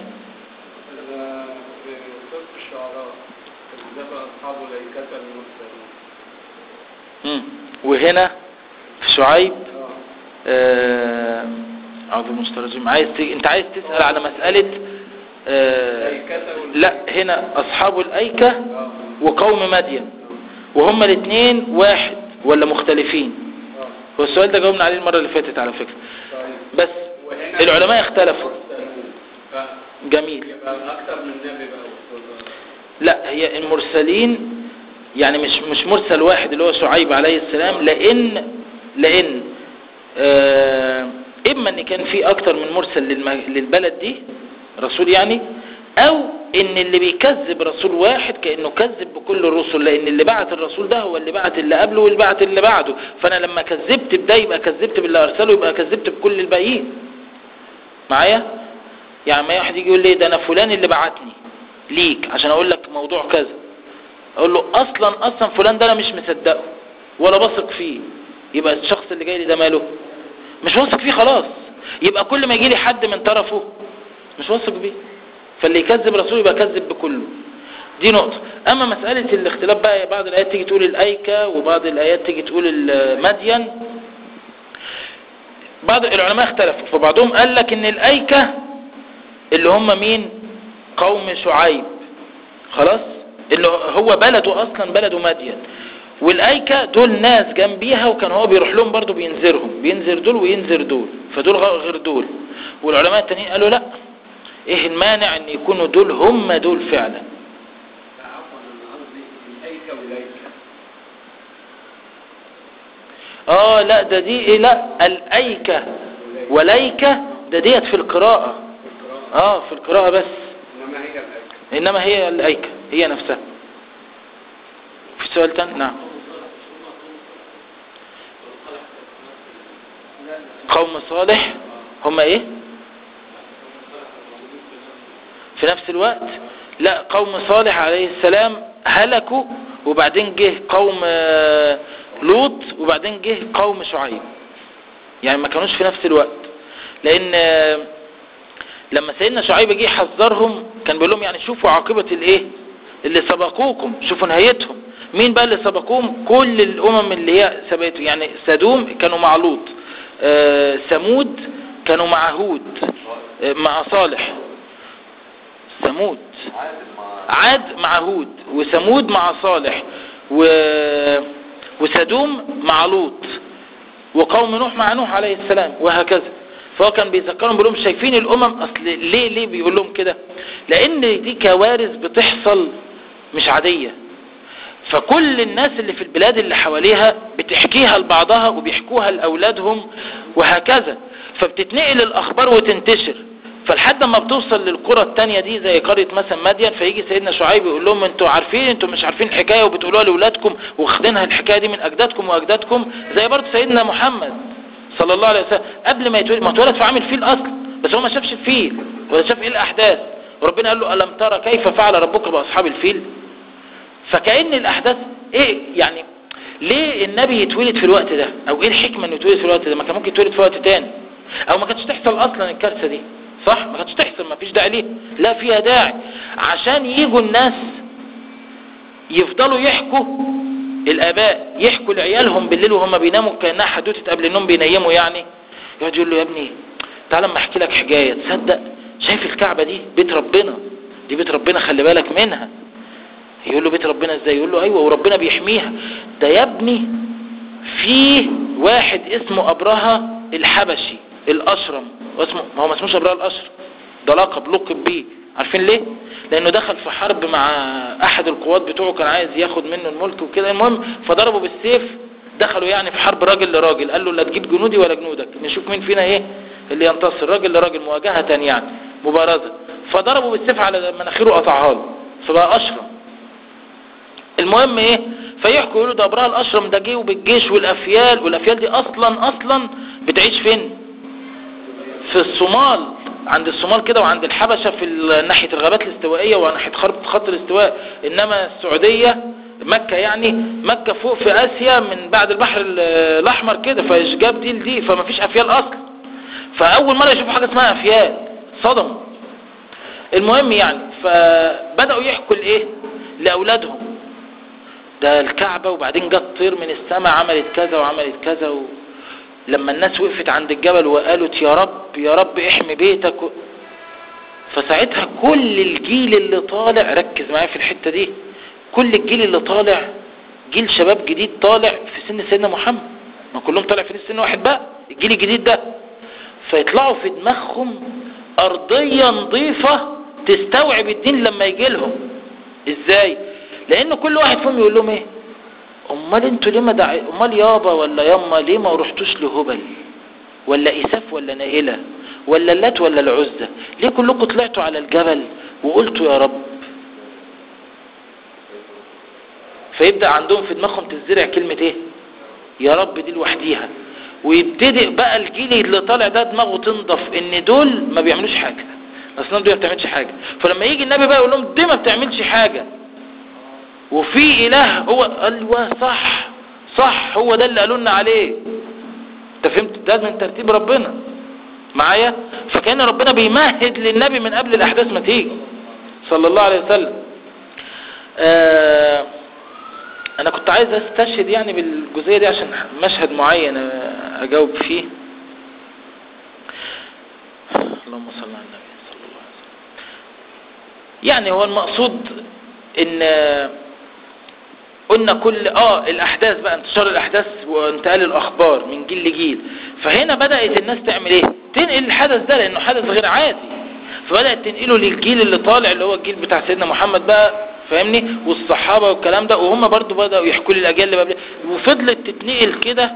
في سورة الشعراء ذكر أصحاب الأيكة المرسلين مم. وهنا في شعيب اه آه، أعوذ بالمسترجم عايز ت... انت عايز تسأل على مسألة آه، الأيكة وال- لا هنا أصحاب الأيكة اه وقوم مدين وهما الاثنين واحد ولا مختلفين اه هو السؤال ده جاوبنا عليه المرة اللي فاتت على فكرة طيب بس وهنا العلماء اختلفوا مرسلون. جميل فيبقى أكثر من نبي بقى والصلاة. لا هي المرسلين يعني مش مش مرسل واحد اللي هو شعيب عليه السلام لان لان آه اما ان كان في اكتر من مرسل للم- للبلد دي رسول يعني او ان اللي بيكذب رسول واحد كأنه كذب بكل الرسل لان اللي بعت الرسول ده هو اللي بعت اللي قبله واللي بعت اللي بعده فانا لما كذبت بده يبقى كذبت باللي ارسله يبقى كذبت بكل الباقيين معايا يعني ما واحد يجي يقول لي ده انا فلان اللي بعتني ليك عشان اقول لك موضوع كذا اقول له اصلا اصلا فلان ده انا مش مصدقه ولا بثق فيه يبقى الشخص اللي جاي لي ده ماله مش واثق فيه خلاص يبقى كل ما يجي لي حد من طرفه مش واثق بيه فاللي يكذب رسول يبقى كذب بكله دي نقطة اما مسألة الاختلاف بقى بعض الايات تيجي تقول الايكة وبعض الايات تيجي تقول المدين بعض العلماء اختلفوا فبعضهم قال لك ان الايكة اللي هم مين قوم شعيب خلاص اللي هو بلده اصلا بلده مدين والايكة دول ناس جنبيها وكان هو بيروح لهم برضو بينذرهم بينذر دول وينذر دول فدول غير دول والعلماء التانيين قالوا لا ايه المانع ان يكونوا دول هم دول فعلا لا عفوا انا قصدي الايكه والايكه اه لا ده دي إيه لا الايكة وليكة ده ديت في القراءة في القراءه اه في القراءة بس انما هي الايكه انما هي الايكة هي نفسها في سؤال تاني نعم قوم صالح هم ايه في نفس الوقت لا قوم صالح عليه السلام هلكوا وبعدين جه قوم آه، لوط وبعدين جه قوم شعيب يعني ما كانوش في نفس الوقت لان آه، لما سيدنا شعيب جه يحذرهم كان بيقول لهم يعني شوفوا عاقبة الايه اللي سبقوكم شوفوا نهايتهم مين بقى اللي سبقوهم كل الامم اللي هي سبقته يعني سدوم كانوا مع لوط آه، ثمود كانوا مع هود آه، مع صالح ثمود عادل مع عاد مع هود وثمود مع صالح و... وسدوم مع لوط وقوم نوح مع نوح عليه السلام وهكذا فهو كان بيذكرهم بيقول لهم شايفين الامم اصل ليه ليه بيقول لهم كده لان دي كوارث بتحصل مش عادية فكل الناس اللي في البلاد اللي حواليها بتحكيها لبعضها وبيحكوها لأولادهم وهكذا فبتتنقل الأخبار وتنتشر فلحد ما بتوصل للقرى التانية دي زي قرية مثلا مدين فيجي سيدنا شعيب يقول لهم انتوا عارفين انتوا مش عارفين الحكاية وبتقولوها لأولادكم واخدينها الحكاية دي من أجدادكم وأجدادكم زي برضه سيدنا محمد صلى الله عليه وسلم قبل ما يتولد ما اتولد في عام الفيل أصلا بس هو ما شافش الفيل ولا شاف ايه الأحداث وربنا قال له ألم ترى كيف فعل ربك بأصحاب الفيل فكأن الأحداث ايه يعني ليه النبي يتولد في الوقت ده او ايه الحكمة انه يتولد في الوقت ده ما كان ممكن يتولد في وقت تاني او ما كانتش تحصل اصلا الكارثة دي صح ما كانتش تحصل ما فيش داعي ليه لا فيها داعي عشان يجوا الناس يفضلوا يحكوا الاباء يحكوا لعيالهم بالليل وهم بيناموا كانها حدوته قبل النوم بينيموا يعني يقعد يقول له يا ابني تعال اما احكي لك حكايه تصدق شايف الكعبه دي بيت ربنا دي بيت ربنا خلي بالك منها يقول له بيت ربنا ازاي يقول له ايوه وربنا بيحميها ده يا ابني فيه واحد اسمه ابرهة الحبشي الاشرم واسمه ما هو ما اسموش ابرهة الاشرم ده لقب لقب بيه عارفين ليه لانه دخل في حرب مع احد القوات بتوعه كان عايز ياخد منه الملك وكده المهم فضربوا بالسيف دخلوا يعني في حرب راجل لراجل قال له لا تجيب جنودي ولا جنودك نشوف مين فينا ايه اللي ينتصر راجل لراجل مواجهة يعني مبارزة فضربوا بالسيف على مناخيره قطعها له فبقى اشرم المهم ايه فيحكوا يقولوا ده ابراهيم الاشرم ده جه وبالجيش والافيال والافيال دي اصلا اصلا بتعيش فين في الصومال عند الصومال كده وعند الحبشة في ال- ناحية الغابات الاستوائية وناحية خط خط الاستواء انما السعودية مكة يعني مكة فوق في اسيا من بعد البحر ال- الاحمر كده فاشجاب دي لدي فما فيش افيال اصلا فاول مرة يشوفوا حاجة اسمها افيال صدموا المهم يعني فبدأوا يحكوا الايه لاولادهم ده الكعبة وبعدين جت طير من السماء عملت كذا وعملت كذا و... لما الناس وقفت عند الجبل وقالت يا رب يا رب احمي بيتك و... فساعتها كل الجيل اللي طالع ركز معايا في الحتة دي كل الجيل اللي طالع جيل شباب جديد طالع في سن سيدنا محمد ما كلهم طالع في سن واحد بقى الجيل الجديد ده فيطلعوا في دماغهم أرضية نظيفة تستوعب الدين لما يجي لهم ازاي لان كل واحد فيهم يقول لهم ايه امال انتوا ليه ما دع... امال يابا ولا ياما ليه ما رحتوش لهبل ولا إساف ولا نائلة ولا اللات ولا العزة ليه كلكم طلعتوا على الجبل وقلت يا رب فيبدأ عندهم في دماغهم تزرع كلمة ايه يا رب دي لوحديها ويبتدئ بقى الجيل اللي طالع ده دماغه تنضف ان دول ما بيعملوش حاجة الاصنام دي ما بتعملش حاجة فلما يجي النبي بقى يقول لهم دي ما بتعملش حاجة وفي اله هو ايوه صح صح هو ده اللي قالوا لنا عليه انت فهمت ده من ترتيب ربنا معايا فكان ربنا بيمهد للنبي من قبل الاحداث ما تيجي صلى الله عليه وسلم آه انا كنت عايز استشهد يعني بالجزئيه دي عشان مشهد معين اجاوب فيه اللهم صل على النبي صلى الله عليه وسلم يعني هو المقصود ان قلنا كل اه الاحداث بقى انتشار الاحداث وانتقال الاخبار من جيل لجيل فهنا بدأت الناس تعمل ايه تنقل الحدث ده لانه حدث غير عادي فبدأت تنقله للجيل اللي طالع اللي هو الجيل بتاع سيدنا محمد بقى فاهمني والصحابة والكلام ده وهم برضو بدأوا يحكوا لي الاجيال اللي قبل وفضلت تتنقل كده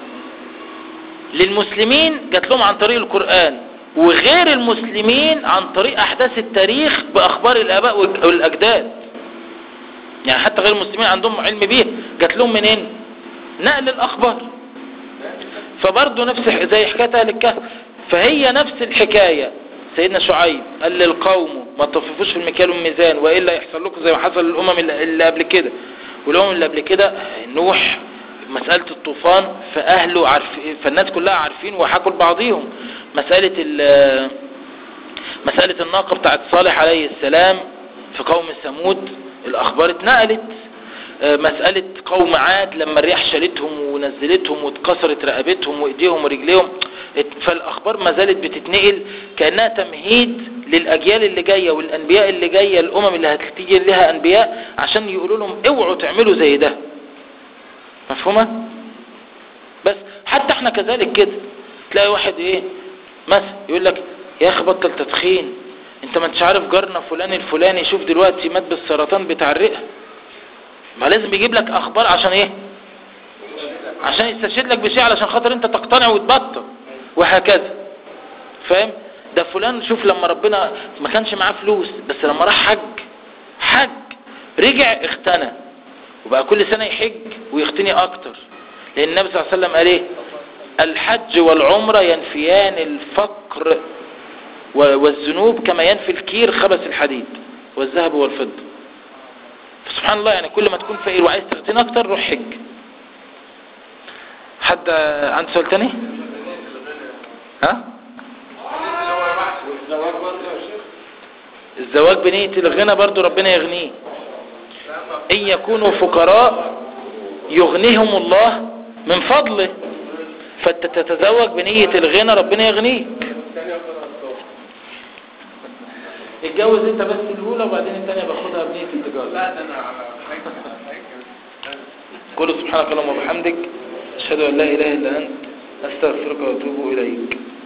للمسلمين جات لهم عن طريق القرآن وغير المسلمين عن طريق احداث التاريخ باخبار الاباء والاجداد يعني حتى غير المسلمين عندهم علم بيه جات لهم منين نقل الاخبار فبرضه نفس زي حكايه اهل الكهف فهي نفس الحكايه سيدنا شعيب قال للقوم ما تطففوش في المكيال والميزان والا يحصل لكم زي ما حصل للامم اللي قبل كده والامم اللي قبل كده نوح مسألة الطوفان فأهله عارف فالناس كلها عارفين وحكوا لبعضيهم مسألة مسألة الناقة بتاعت صالح عليه السلام في قوم ثمود الأخبار اتنقلت مسألة قوم عاد لما الرياح شالتهم ونزلتهم واتكسرت رقبتهم وايديهم ورجليهم فالأخبار ما زالت بتتنقل كأنها تمهيد للأجيال اللي جاية والأنبياء اللي جاية الأمم اللي هتيجي لها أنبياء عشان يقولوا لهم اوعوا تعملوا زي ده مفهومة بس حتى احنا كذلك كده تلاقي واحد ايه مثلا يقول لك يا اخي بطل تدخين انت ما انتش عارف جارنا فلان الفلاني شوف دلوقتي مات بالسرطان بتاع الرئه ما لازم يجيب لك اخبار عشان ايه عشان يستشهد لك بشيء علشان خاطر انت تقتنع وتبطل وهكذا فاهم ده فلان شوف لما ربنا ما كانش معاه فلوس بس لما راح حج حج رجع اختنى وبقى كل سنة يحج ويختني اكتر لان النبي صلى الله عليه وسلم قال ايه الحج والعمرة ينفيان الفقر والذنوب كما ينفي الكير خبث الحديد والذهب والفضة فسبحان الله يعني كل ما تكون فقير وعايز تغتني اكتر روح حج حد عنده سؤال تاني ها الزواج بنية الغنى برضو ربنا يغنيه ان يكونوا فقراء يغنيهم الله من فضله فانت تتزوج بنية الغنى ربنا يغنيك اتجوز انت بس الاولى وبعدين الثانيه باخدها بنيه التجاره لا ده انا على قل سبحانك اللهم وبحمدك اشهد ان لا اله الا انت استغفرك واتوب اليك